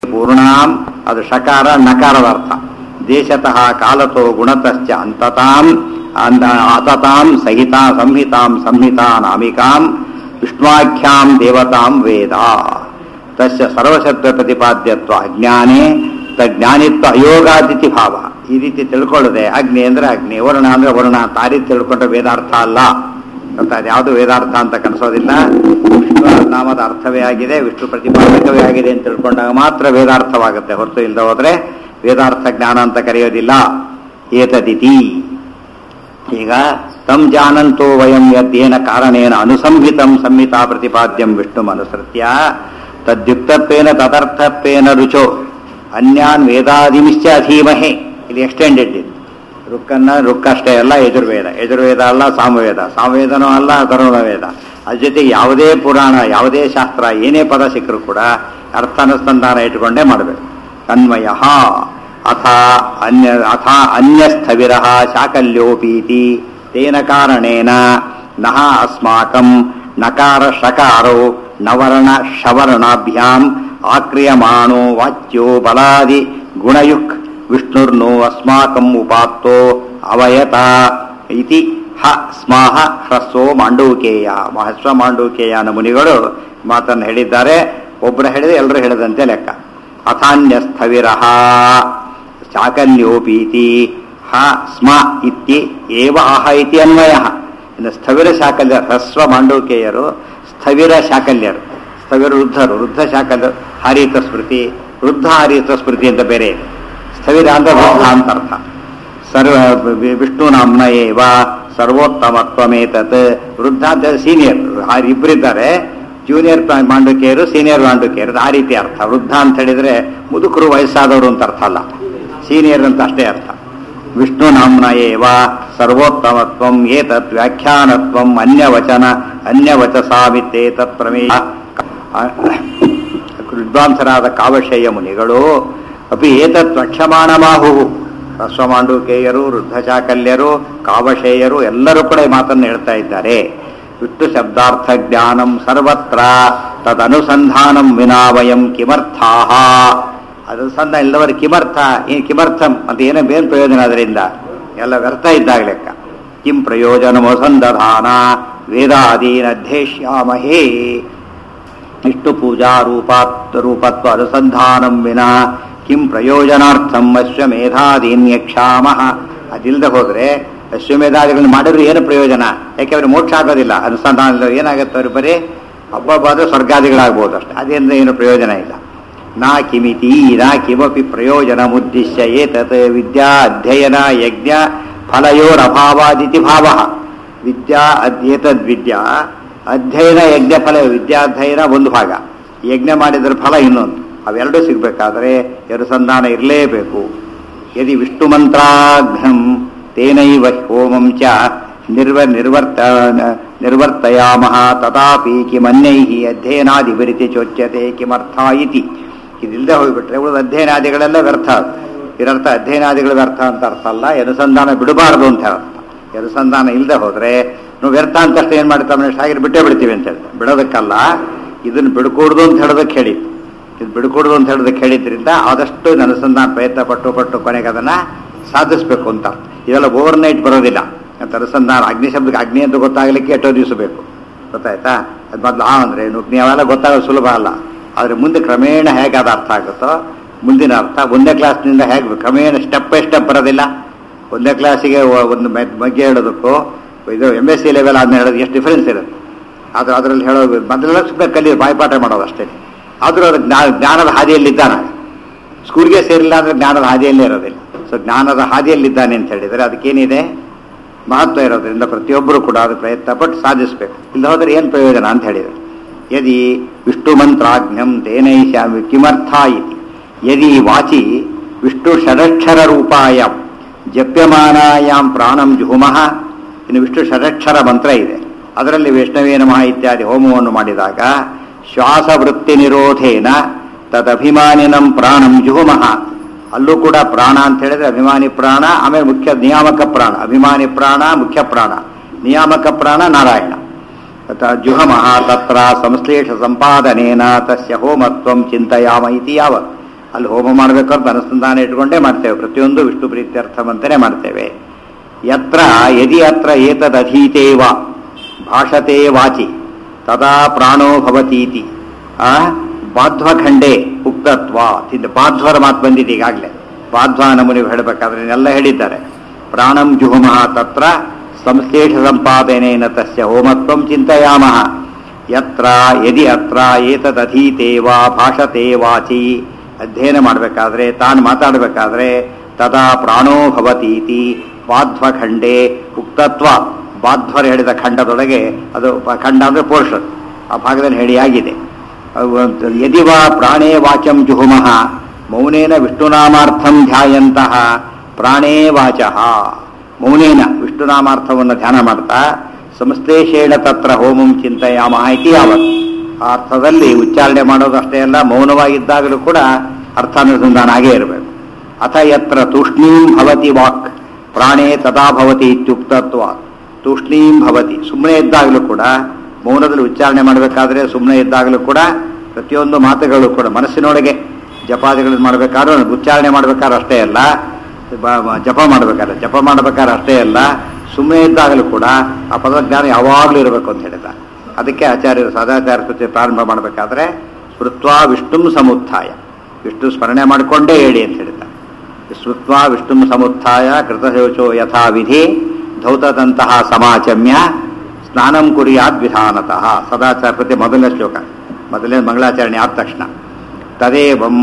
ಪೂರ್ಣಾಂ ಅದು ಶಕಾರ ನಕಾರದ ಅರ್ಥ ದೇಶತಃ ಕಾಲತೋ ಗುಣತಶ್ಚ ಅಂತತಾಂ ಅಂದ ಆತತಾಂ ಸಹಿತಾ ಸಂಹಿತಾಂ ಸಂಹಿತಾನಾಮಿಕಾಂ ವಿಷ್ಣುವಾಖ್ಯಾಂ ದೇವತಾಂ ವೇದ ತಸ್ಯ ಸರ್ವಶಬ್ದ ಪ್ರತಿಪಾದ್ಯತ್ವ ಅಜ್ಞಾನೇ ತಜ್ಞಾನಿತ್ವ ಅಯೋಗಾದಿತಿ ಭಾವ ಈ ರೀತಿ ತಿಳ್ಕೊಳ್ಳದೆ ಅಗ್ನಿ ಅಂದ್ರೆ ಅಗ್ನಿ ವರ್ಣ ಅಂದ್ರೆ ವರ್ಣ ಅಂತ ಆ ರೀತಿ ತಿಳ್ಕೊಂಡ್ರೆ ವೇದಾರ್ಥ ಅಲ್ಲ ಅಂತ ಯಾವುದು ವೇದಾರ್ಥ ಅಂತ ಕನಸೋದಿಲ್ಲ ವಿಷ್ಣು ನಾಮದ ಅರ್ಥವೇ ಆಗಿದೆ ವಿಷ್ಣು ಪ್ರತಿಪಾದಕವೇ ಆಗಿದೆ ಅಂತ ತಿಳ್ಕೊಂಡಾಗ ಮಾತ್ರ ವೇದಾರ್ಥವಾಗುತ್ತೆ ಹೊರತು ಇಲ್ಲದೆ ಹೋದ್ರೆ ವೇದಾರ್ಥ ಜ್ಞಾನ ಅಂತ ಕರೆಯೋದಿಲ್ಲ ಏತದಿತಿ ಈಗ ತಂ ಜಾನಂತೋ ವಯಂ ಯದ್ದೇನ ಕಾರಣೇನ ಅನುಸಂಹಿತಂ ಸಂಹಿತಾ ಪ್ರತಿಪಾದ್ಯಂ ವಿಷ್ಣು ಅನುಸೃತ್ಯ ತದ್ಯುಕ್ತತ್ವೇನ ತದರ್ಥತ್ವೇನ ರುಚೋ ಅನ್ಯಾನ್ ವೇದಾದಿಮಿಶ್ಚ ಅಧೀಮಹೆ ಇಲ್ಲಿ ಎಕ್ಸ್ಟೆಂಡೆಡ್ ಇದು ರುಕ್ಕನ್ನ ರುಕ್ಕ ಅಷ್ಟೇ ಅಲ್ಲ ಯಜುರ್ವೇದ ಯಜುರ್ವೇದ ಅಲ್ಲ ಸಾಮವೇದ ಸಾಮವೇದನೂ ಅಲ್ಲ ಧರ್ಮದ ವೇದ ಅದ್ರ ಜೊತೆಗೆ ಯಾವುದೇ ಪುರಾಣ ಯಾವುದೇ ಶಾಸ್ತ್ರ ಏನೇ ಪದ ಸಿಕ್ಕರೂ ಕೂಡ ಅರ್ಥಾನುಸಂಧಾನ ಇಟ್ಟುಕೊಂಡೇ ಮಾಡಬೇಕು ಅನ್ವಯ ಅಥ ಅನ್ಯ ಅಥ ಅನ್ಯಸ್ಥವಿರ ಶಾಕಲ್ಯೋಪೀತಿ ತೇನ ಕಾರಣೇನ ನಹ ಅಸ್ಮಾಕಂ ನಕಾರ ಶಕಾರೋ ನವರ್ಣ ಶವರ್ಣಾಭ್ಯಾಂ ಆಕ್ರಿಯಮಾಣೋ ವಾಚ್ಯೋ ಬಲಾದಿ ಗುಣಯುಕ್ ವಿಷ್ಣುರ್ನೋ ಅಸ್ಮಾಕಂ ಉಪಾತ್ತೋ ಅವಯತ ಇತಿ ಹ ಸ್ಮಾಹ ಹ್ರಸ್ವೋ ಮಾಂಡೂಕೇಯ ಹ್ರಸ್ವ ಮಾಂಡೂಕೇಯ ಅನ್ನೋ ಮುನಿಗಳು ಮಾತನ್ನು ಹೇಳಿದ್ದಾರೆ ಒಬ್ಬರು ಹೇಳಿದ್ರೆ ಎಲ್ಲರೂ ಹೇಳಿದಂತೆ ಲೆಕ್ಕ ಅಥಾನ್ಯ ಸ್ಥವಿರ ಚಾಕಲ್ಯೋಪೀತಿ ಹ ಸ್ಮ ಇತ್ತಿ ಏವ ಆಹ ಇತಿ ಅನ್ವಯ ಇನ್ನು ಸ್ಥವಿರ ಶಾಕಲ್ಯ ಹ್ರಸ್ವ ಮಾಂಡೂಕೇಯರು ಸ್ಥವಿರ ಶಾಕಲ್ಯರು ಸ್ಥವಿರ ವೃದ್ಧರು ವೃದ್ಧ ಶಾಕಲ್ಯ ಹಾರೀತ ಸ್ಮೃತಿ ವೃದ್ಧ ಹಾರೀತ ಸ್ಮೃತಿ ಅಂತ ಬೇರೆ ಇದೆ ಸ್ಥವಿರ ಅಂದ್ರೆ ವೃದ್ಧ ಅಂತ ಅರ್ಥ ಸರ್ವ ವಿಷ್ಣು ನಾಮ್ನ ಏವ ಸರ್ವೋತ್ತಮತ್ವಮೇತತ್ ವೃದ್ಧ ಅಂತ ಸೀನಿಯರ್ ಇಬ್ಬರಿದ್ದಾರೆ ಜೂನಿಯರ್ ಮಾಂಡುಕಿಯರು ಸೀನಿಯರ್ ಮಾಂಡುಕಿಯರು ಆ ರೀತಿ ಅರ್ಥ ವೃದ್ಧ ಅಂತ ಹೇಳಿದ್ರೆ ಮುದುಕರು ವಯಸ್ಸಾದವರು ಅಂತ ಅರ್ಥ ಅಲ್ಲ ಸೀನಿಯರ್ ಅಂತ ಅಷ್ಟೇ ಅರ್ಥ ವಿಷ್ಣು ನಾಮ್ನ ಏವ ಸರ್ವೋತ್ತಮತ್ವಂ ಏತತ್ ವ್ಯಾಖ್ಯಾನತ್ವಂ ಅನ್ಯವಚನ ಅನ್ಯವಚಸಾಮಿತ್ತೇತತ್ ಪ್ರಮೇಯ ವಿದ್ವಾಂಸರಾದ ಕಾವಶೇಯ ಮುನಿಗಳು ಅಪಿ ಏತತ್ ವಕ್ಷಮಾಣಮಾಹು ಹ್ರಸ್ವಮಾಂಡುಕೇಯರು ವೃದ್ಧಚಾಕಲ್ಯರು ಕಾವಶೇಯರು ಎಲ್ಲರೂ ಕೂಡ ಈ ಮಾತನ್ನು ಹೇಳ್ತಾ ಇದ್ದಾರೆ ವಿಷ್ಣು ಶಬ್ದಾರ್ಥ ಜ್ಞಾನಂ ಸರ್ವತ್ರ ತದನುಸಂಧಾನಂ ವಿನಾ ವಯಂ ಕಿಮರ್ಥಾಹ ಅನುಸಂಧಾನ ಇಲ್ಲವರು ಕಿಮರ್ಥ ಏನು ಕಿಮರ್ಥಂ ಅಂತ ಏನೋ ಬೇರೆ ಪ್ರಯೋಜನ ಅದರಿಂದ ಎಲ್ಲ ವ್ಯರ್ಥ ಇದ್ದಾಗ ಲೆಕ್ಕ ಕಿಂ ಪ್ರಯೋಜನಮಸಂಧಾನ ವೇದಾದೀನ ಅಧ್ಯೇಶ್ಯಾಮಹೇ ವಿಷ್ಣು ಪೂಜಾ ರೂಪಾತ್ ರೂಪತ್ವ ಅನುಸಂಧಾನಂ ವಿನಾ ಕಿಂ ಪ್ರಯೋಜನಾರ್ಥಂ ಅಶ್ವಮೇಧಾದೀನ್ಯಕ್ಷಾಮಃ ಅದಿಲ್ಲದೆ ಹೋದ್ರೆ ಅಶ್ವಮೇಧಾದಿಗಳನ್ನ ಮಾಡಿದ್ರೆ ಏನು ಪ್ರಯೋಜನ ಯಾಕೆಂದ್ರೆ ಮೋಕ್ಷ ಆಗೋದಿಲ್ಲ ಅನುಸಂಧಾನ ಏನಾಗುತ್ತೆ ಅವ್ರು ಬರೀ ಹಬ್ಬಬ್ಬಾದ್ರೆ ಸ್ವರ್ಗಾದಿಗಳಾಗ್ಬೋದು ಅಷ್ಟೇ ಅದೇಂದ್ರೆ ಏನು ಪ್ರಯೋಜನ ಇಲ್ಲ ನಾ ಕಿಮಿತಿ ನಾ ಕಿಮಪಿ ಪ್ರಯೋಜನ ಮುದ್ದಿಶ್ಯ ಏತತ್ ವಿದ್ಯಾ ಅಧ್ಯಯನ ಯಜ್ಞ ಫಲಯೋರಭಾವಾದಿತಿ ಭಾವ ವಿದ್ಯಾ ಅಧ್ಯೇತದ್ ವಿದ್ಯಾ ಅಧ್ಯಯನ ಯಜ್ಞ ಫಲ ವಿದ್ಯಾಧ್ಯಯನ ಒಂದು ಭಾಗ ಯಜ್ಞ ಮಾಡಿದ್ರ ಫಲ ಇನ್ನೊಂದು ಅವೆರಡೂ ಸಿಗಬೇಕಾದ್ರೆ ಅನುಸಂಧಾನ ಇರಲೇಬೇಕು ಯದಿ ವಿಷ್ಣು ಮಂತ್ರಾಘ್ನಂ ತೇನೈವ ಹೋಮಂ ಚ ನಿರ್ವ ನಿರ್ವರ್ತ ನಿರ್ವರ್ತಯಾಮಃ ತಥಾಪಿ ಕಿಮನ್ಯೈ ಅಧ್ಯಯನಾದಿಭಿರಿತಿ ಚೋಚ್ಯತೆ ಕಿಮರ್ಥ ಇತಿ ಇದಿಲ್ಲದೆ ಹೋಗ್ಬಿಟ್ರೆ ಉಳಿದ ಅಧ್ಯಯನಾದಿಗಳೆಲ್ಲ ವ್ಯರ್ಥ ಇದರ್ಥ ಅಧ್ಯಯನಾದಿಗಳು ವ್ಯರ್ಥ ಅಂತ ಅರ್ಥ ಅಲ್ಲ ಅನುಸಂಧಾನ ಬಿಡಬಾರದು ಅಂತ ಅರ್ಥ ಅನುಸಂಧಾನ ಇಲ್ಲದೆ ಹೋದ್ರೆ ನಾವು ವ್ಯರ್ಥ ಅಂತ ಅಷ್ಟೇ ಏನು ಮಾಡ್ತಾವೆ ಹಾಗೆ ಬಿಟ್ಟೇ ಬಿಡ್ತೀವಿ ಅಂತ ಹೇಳ್ತಾರೆ ಬಿಡೋದಕ್ಕಲ್ಲ ಇದನ್ನು ಬಿಡ್ಕೊಡ್ದು ಅಂತ ಹೇಳೋದಕ್ಕೆ ಹೇಳಿದ್ದು ಇದು ಬಿಡ್ಕೊಡ್ದು ಅಂತ ಹೇಳೋದಕ್ಕೆ ಹೇಳಿದ್ರಿಂದ ಆದಷ್ಟು ಅನುಸಂಧಾನ ಪ್ರಯತ್ನ ಪಟ್ಟು ಪಟ್ಟು ಕೊನೆಗೆ ಅದನ್ನ ಸಾಧಿಸಬೇಕು ಅಂತ ಇದೆಲ್ಲ ಓವರ್ ನೈಟ್ ಬರೋದಿಲ್ಲ ಅಂತ ಅನುಸಂಧಾನ ಅಗ್ನಿ ಶಬ್ದಕ್ಕೆ ಅಗ್ನಿ ಅಂತ ಗೊತ್ತಾಗಲಿಕ್ಕೆ ಎಷ್ಟೋ ದಿವಸ ಬೇಕು ಗೊತ್ತಾಯ್ತಾ ಅದು ಮೊದಲು ಆ ಅಂದರೆ ಅವೆಲ್ಲ ಗೊತ್ತಾಗೋದು ಸುಲಭ ಅಲ್ಲ ಆದರೆ ಮುಂದೆ ಕ್ರಮೇಣ ಹೇಗೆ ಅದು ಅರ್ಥ ಆಗುತ್ತೋ ಮುಂದಿನ ಅರ್ಥ ಒಂದನೇ ಕ್ಲಾಸ್ನಿಂದ ಹೇಗೆ ಕ್ರಮೇಣ ಸ್ಟೆಪ್ ಬೈ ಸ್ಟೆಪ್ ಬರೋದಿಲ್ಲ ಒಂದನೇ ಕ್ಲಾಸಿಗೆ ಒಂದು ಬಗ್ಗೆ ಹೇಳೋದಕ್ಕೂ ಇದು ಎಮ್ ಎಸ್ ಸಿ ಲೆವೆಲ್ ಆದ್ಮೇಲೆ ಹೇಳೋದು ಎಷ್ಟು ಡಿಫ್ರೆನ್ಸ್ ಇರುತ್ತೆ ಅದು ಅದರಲ್ಲಿ ಹೇಳೋದು ಮೊದಲೆಲ್ಲ ಸುಮ್ಮನೆ ಕಲಿ ಬಾಯ್ಪಾಠ ಮಾಡೋದು ಅಷ್ಟೇ ಆದರೂ ಅದು ಜ್ಞಾ ಜ್ಞಾನದ ಹಾದಿಯಲ್ಲಿದ್ದಾನೆ ಸ್ಕೂಲ್ಗೆ ಸೇರಿಲ್ಲ ಅಂದರೆ ಜ್ಞಾನದ ಹಾದಿಯಲ್ಲೇ ಇರೋದಿಲ್ಲ ಸೊ ಜ್ಞಾನದ ಹಾದಿಯಲ್ಲಿದ್ದಾನೆ ಅಂತ ಹೇಳಿದರೆ ಅದಕ್ಕೇನಿದೆ ಮಹತ್ವ ಇರೋದ್ರಿಂದ ಪ್ರತಿಯೊಬ್ಬರು ಕೂಡ ಅದು ಪ್ರಯತ್ನ ಪಟ್ಟು ಸಾಧಿಸಬೇಕು ಇಲ್ಲ ಹೋದರೆ ಏನು ಪ್ರಯೋಜನ ಅಂತ ಹೇಳಿದರು ಯದಿ ವಿಷ್ಣು ಮಂತ್ರಾಜ್ಞಂ ತೇನೈಶ್ಯಾಮಿ ಕಿಮರ್ಥ ಇತಿ ಯದಿ ವಾಚಿ ವಿಷ್ಣು ಷಡಕ್ಷರ ರೂಪಾಯ ಜಪ್ಯಮಾನಾಯಾಂ ಪ್ರಾಣಂ ಜುಹುಮಃ ಇನ್ನು ವಿಷ್ಣು ಷಡಕ್ಷರ ಮಂತ್ರ ಇದೆ ಅದರಲ್ಲಿ ವಿಷ್ಣವೇ ನಮಃ ಇತ್ಯಾದಿ ಹೋಮವನ್ನು ಮಾಡಿದಾಗ ಶ್ವಾಸವೃತ್ತಿ ನಿರೋಧೇನ ತದಭಿಮಾನಿನಂ ಪ್ರಾಣಂ ಜುಹುಮಃ ಅಲ್ಲೂ ಕೂಡ ಪ್ರಾಣ ಅಂತ ಹೇಳಿದ್ರೆ ಅಭಿಮಾನಿ ಪ್ರಾಣ ಆಮೇಲೆ ಮುಖ್ಯ ನಿಯಾಮಕ ಪ್ರಾಣ ಅಭಿಮಾನಿ ಪ್ರಾಣ ಮುಖ್ಯ ಪ್ರಾಣ ನಿಯಾಮಕ ಪ್ರಾಣ ನಾರಾಯಣ ಜುಹಮಃ ತತ್ರ ಸಂಶ್ಲೇಷ ಸಂಪಾದನೇನ ತಸ್ಯ ಹೋಮತ್ವಂ ಚಿಂತೆಯಾಮ ಇತಿ ಯಾವತ್ ಅಲ್ಲಿ ಹೋಮ ಮಾಡಬೇಕು ಅಂತ ಅನುಸಂಧಾನ ಇಟ್ಕೊಂಡೇ ಮಾಡ್ತೇವೆ ಪ್ರತಿಯೊಂದು ವಿಷ್ಣು ಪ್ರೀತ್ಯರ್ಥವಂತನೇ ಮಾಡ್ತೇವೆ ಯತ್ರ ಯದಿ ಅತ್ರ ಏತದಧೀತೇವ ಭಾಷತೆ ವಾಚಿ ತದಾ ಪ್ರಾಣೋ ಭವತೀತಿ ಆ ಬಾಧ್ವಖಂಡೇ ಉಕ್ತತ್ವ ತಿಂದ ಬಾಧ್ವರ ಮಾತು ಬಂದಿದೆ ಈಗಾಗಲೇ ಬಾಧ್ವ ನಮೂನಿ ಹೇಳಬೇಕಾದ್ರೆ ಎಲ್ಲ ಹೇಳಿದ್ದಾರೆ ಪ್ರಾಣಂ ಜುಹುಮಃ ತತ್ರ ಸಂಶ್ಲೇಷ ಸಂಪಾದನೇನ ತಸ್ಯ ಹೋಮತ್ವಂ ಚಿಂತೆಯಾಮಃ ಯತ್ರ ಯದಿ ಅತ್ರ ಏತದಧೀತೆ ವಾ ಭಾಷತೆ ವಾಚಿ ಅಧ್ಯಯನ ಮಾಡಬೇಕಾದ್ರೆ ತಾನು ಮಾತಾಡಬೇಕಾದ್ರೆ ತದಾ ಪ್ರಾಣೋ ಭವತೀತಿ ಬಾಧ್ವಖಂಡೇ ಉಕ್ತತ್ವ ಬಾಧ್ವರು ಹೇಳಿದ ಖಂಡದೊಳಗೆ ಅದು ಪ- ಖಂಡ ಅಂದರೆ ಪೋರ್ಷನ್ ಆ ಭಾಗದಲ್ಲಿ ಹೇಳಿಯಾಗಿದೆ ಅವು ಯದಿ ವಾ ಪ್ರಾಣೇ ವಾಚಂ ಜುಹುಮಃ ಮೌನೇನ ವಿಷ್ಣುನಾಮಾರ್ಥಂ ಧ್ಯಾಯಂತಹ ಪ್ರಾಣೇ ವಾಚಃ ಮೌನೇನ ವಿಷ್ಣುನಾಮಾರ್ಥವನ್ನು ಧ್ಯಾನ ಮಾಡ್ತಾ ಸಂಶ್ಲೇಷೇಣ ತತ್ರ ಹೋಮಂ ಚಿಂತೆಯಾಮಃ ಇತಿ ಯಾವತ್ ಆ ಅರ್ಥದಲ್ಲಿ ಉಚ್ಚಾರಣೆ ಮಾಡೋದು ಅಷ್ಟೇ ಅಲ್ಲ ಮೌನವಾಗಿದ್ದಾಗಲೂ ಕೂಡ ಅರ್ಥಾನುಸಂಧಾನ ಆಗೇ ಇರಬೇಕು ಅಥ ಯತ್ರ ತೂಷ್ಣೀಂ ಭವತಿ ವಾಕ್ ಪ್ರಾಣೇ ತಥಾ ಭವತಿ ಇತ್ಯುಕ್ತತ್ವ ತೂಷ್ಣೀಂ ಭವತಿ ಸುಮ್ಮನೆ ಇದ್ದಾಗಲೂ ಕೂಡ ಮೌನದಲ್ಲಿ ಉಚ್ಚಾರಣೆ ಮಾಡಬೇಕಾದ್ರೆ ಸುಮ್ಮನೆ ಇದ್ದಾಗಲೂ ಕೂಡ ಪ್ರತಿಯೊಂದು ಮಾತುಗಳು ಕೂಡ ಮನಸ್ಸಿನೊಳಗೆ ಜಪಾದಿಗಳನ್ನು ಮಾಡಬೇಕಾದ್ರೂ ಉಚ್ಚಾರಣೆ ಮಾಡಬೇಕಾದ್ರೆ ಅಷ್ಟೇ ಅಲ್ಲ ಬ- ಬ- ಜಪ ಮಾಡಬೇಕಾದ್ರೆ ಜಪ ಮಾಡಬೇಕಾದ್ರೆ ಅಷ್ಟೇ ಅಲ್ಲ ಸುಮ್ಮನೆ ಇದ್ದಾಗಲೂ ಕೂಡ ಆ ಪದಜ್ಞಾನ ಯಾವಾಗಲೂ ಇರಬೇಕು ಅಂತ ಹೇಳಿದ ಅದಕ್ಕೆ ಆಚಾರ್ಯರು ಸದಾಚಾರ ಕೃತಿ ಪ್ರಾರಂಭ ಮಾಡಬೇಕಾದ್ರೆ ಸ್ಮೃತ್ವಾ ವಿಷ್ಣು ಸಮುತ್ಥಾಯ ವಿಷ್ಣು ಸ್ಮರಣೆ ಮಾಡಿಕೊಂಡೇ ಹೇಳಿ ಅಂತ ಹೇಳಿದ ಸ್ಮೃತ್ವಾ ವಿಷ್ಣು ಸಮುತ್ಥಾಯ ಕೃತಶೌಚೋ ಯಥಾ ವಿಧಿ ಧೌತದಂತಹ ಸಮಾಚಮ್ಯ ಸ್ನಾನಂ ಕುರಿಯಾದ್ ವಿಧಾನತಃ ಸದಾಚಾರ ಕೃತಿ ಮೊದಲನೇ ಶ್ಲೋಕ ಮೊದಲನೇ ಮಂಗಳಾಚರಣೆ ಆದ ತಕ್ಷಣ ತದೇವಂ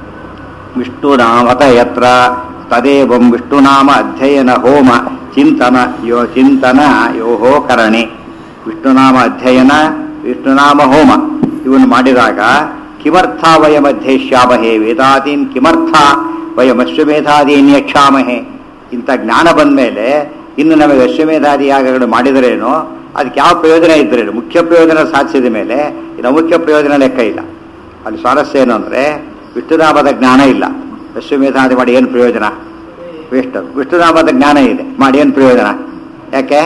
ವಿಷ್ಣುನಾಮತ ಯತ್ರ ತದೇವಂ ವಿಷ್ಣುನಾಮ ಅಧ್ಯಯನ ಹೋಮ ಚಿಂತನ ಯೋ ಚಿಂತನ ಯೋಹೋ ಕರಣೆ ವಿಷ್ಣುನಾಮ ಅಧ್ಯಯನ ವಿಷ್ಣುನಾಮ ಹೋಮ ಇವನ್ನು ಮಾಡಿದಾಗ ಕಿಮರ್ಥ ವಯಮಧ್ಯೇಷ್ಯಾಮಹೇ ವೇದಾದೀನ್ ಕಿಮರ್ಥ ವಯಮಶ್ವಮೇಧಾದೀನ್ ಯಕ್ಷಾಮಹೇ ಇಂಥ ಜ್ಞಾನ ಬಂದ ಮೇಲೆ ಇನ್ನು ನಮಗೆ ಅಶ್ವಮೇಧಾದಿ ಯಾಗಗಳು ಮಾಡಿದರೇನೋ ಅದಕ್ಕೆ ಯಾವ ಪ್ರಯೋಜನ ಇದ್ರೇನು ಮುಖ್ಯ ಪ್ರಯೋಜನ ಸಾಧಿಸಿದ ಮೇಲೆ ಇನ್ನು ಮುಖ್ಯ ಪ್ರಯೋಜನ ಲೆಕ್ಕ ಇಲ್ಲ ಅಲ್ಲಿ ಸ್ವಾರಸ್ಯ ಏನು ಅಂದರೆ ವಿಷ್ಣುನಾಮದ ಜ್ಞಾನ ಇಲ್ಲ ಅಶ್ವಮೇಧಾದಿ ಮಾಡಿ ಏನು ಪ್ರಯೋಜನ ವೇಸ್ಟ್ ಅದು ವಿಷ್ಣುನಾಮದ ಜ್ಞಾನ ಇದೆ ಮಾಡಿ ಏನು ಪ್ರಯೋಜನ ಯಾಕೆ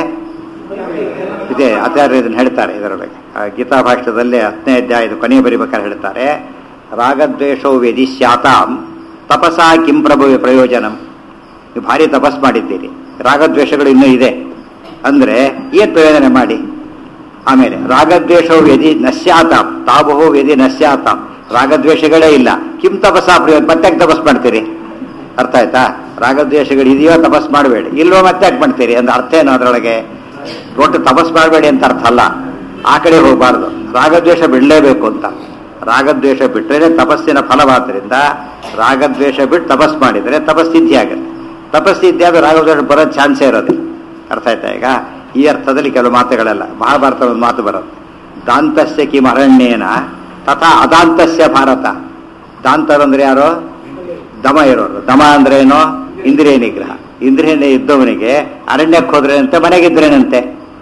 ಇದೆ ಆಚಾರ್ಯ ಇದನ್ನು ಹೇಳ್ತಾರೆ ಇದರೊಳಗೆ ಆ ಗೀತಾ ಭಾಷ್ಯದಲ್ಲಿ ಹತ್ತನೇ ಅಧ್ಯಾಯದ ಕೊನೆಯ ಬರಿಬೇಕಾದ್ರೆ ಹೇಳ್ತಾರೆ ರಾಗದ್ವೇಷೋ ವ್ಯಧಿ ಸ್ಯಾತಾಂ ತಪಸಾ ಕಿಂ ಪ್ರಭು ಪ್ರಯೋಜನಂ ನೀವು ಭಾರಿ ತಪಸ್ ಮಾಡಿದ್ದೀರಿ ರಾಗದ್ವೇಷಗಳು ಇನ್ನೂ ಇದೆ ಅಂದ್ರೆ ಏನ್ ಪ್ರಯೋಜನ ಮಾಡಿ ಆಮೇಲೆ ರಾಗದ್ವೇಷೋ ವ್ಯಧಿ ನಶ್ಯಾತಾಂ ತಾಬಹು ವ್ಯಧಿ ನಶ್ಯಾತಾಂ ರಾಗದ್ವೇಷಗಳೇ ಇಲ್ಲ ಕಿಂ ತಪಸ್ಸಾ ಪ್ರಯೋಜನ ಮತ್ತೆ ಯಾಕೆ ತಪಸ್ ಮಾಡ್ತೀರಿ ಅರ್ಥ ಆಯ್ತಾ ರಾಗದ್ವೇಷಗಳು ಇದೆಯೋ ತಪಸ್ ಮಾಡಬೇಡಿ ಇಲ್ವೋ ಮತ್ತೆ ಯಾಕೆ ಮಾಡ್ತೀರಿ ಅಂತ ಅರ್ಥ ಏನು ಅದರೊಳಗೆ ಒಟ್ಟು ತಪಸ್ ಮಾಡಬೇಡಿ ಅಂತ ಅರ್ಥ ಅಲ್ಲ ಆ ಕಡೆ ಹೋಗಬಾರ್ದು ರಾಗದ್ವೇಷ ಬಿಡಲೇಬೇಕು ಅಂತ ರಾಗದ್ವೇಷ ಬಿಟ್ಟರೆ ತಪಸ್ಸಿನ ಫಲವಾದ್ದರಿಂದ ರಾಗದ್ವೇಷ ಬಿಟ್ಟು ತಪಸ್ ಮಾಡಿದರೆ ತಪಸ್ಸಿದ್ಧಿ ಆಗುತ್ತೆ ತಪಸ್ಸಿದ್ಧಿ ಆದ್ರೆ ರಾಗದ್ವೇಷ ಬರೋ ಚಾನ್ಸೇ ಇರೋದಿಲ್ಲ ಅರ್ಥ ಆಯ್ತಾ ಈಗ ಈ ಅರ್ಥದಲ್ಲಿ ಕೆಲವು ಮಾತುಗಳೆಲ್ಲ ಮಹಾಭಾರತ ಒಂದು ಮಾತು ಬರುತ್ತೆ ದಾಂತಸ್ಯ ಕಿಂ ಅರಣ್ಯೇನ ತಥಾ ಅದಾಂತಸ್ಯ ಭಾರತ ದಾಂತರಂದ್ರೆ ಯಾರು ದಮ ಇರೋರು ದಮ ಅಂದ್ರೆ ಏನು ಇಂದ್ರಿಯ ನಿಗ್ರಹ ಇಂದ್ರಿಯ ಇದ್ದವನಿಗೆ ಅರಣ್ಯಕ್ಕೆ ಹೋದ್ರೇನಂತೆ ಮನೆಗಿದ್ರೇನಂತೆ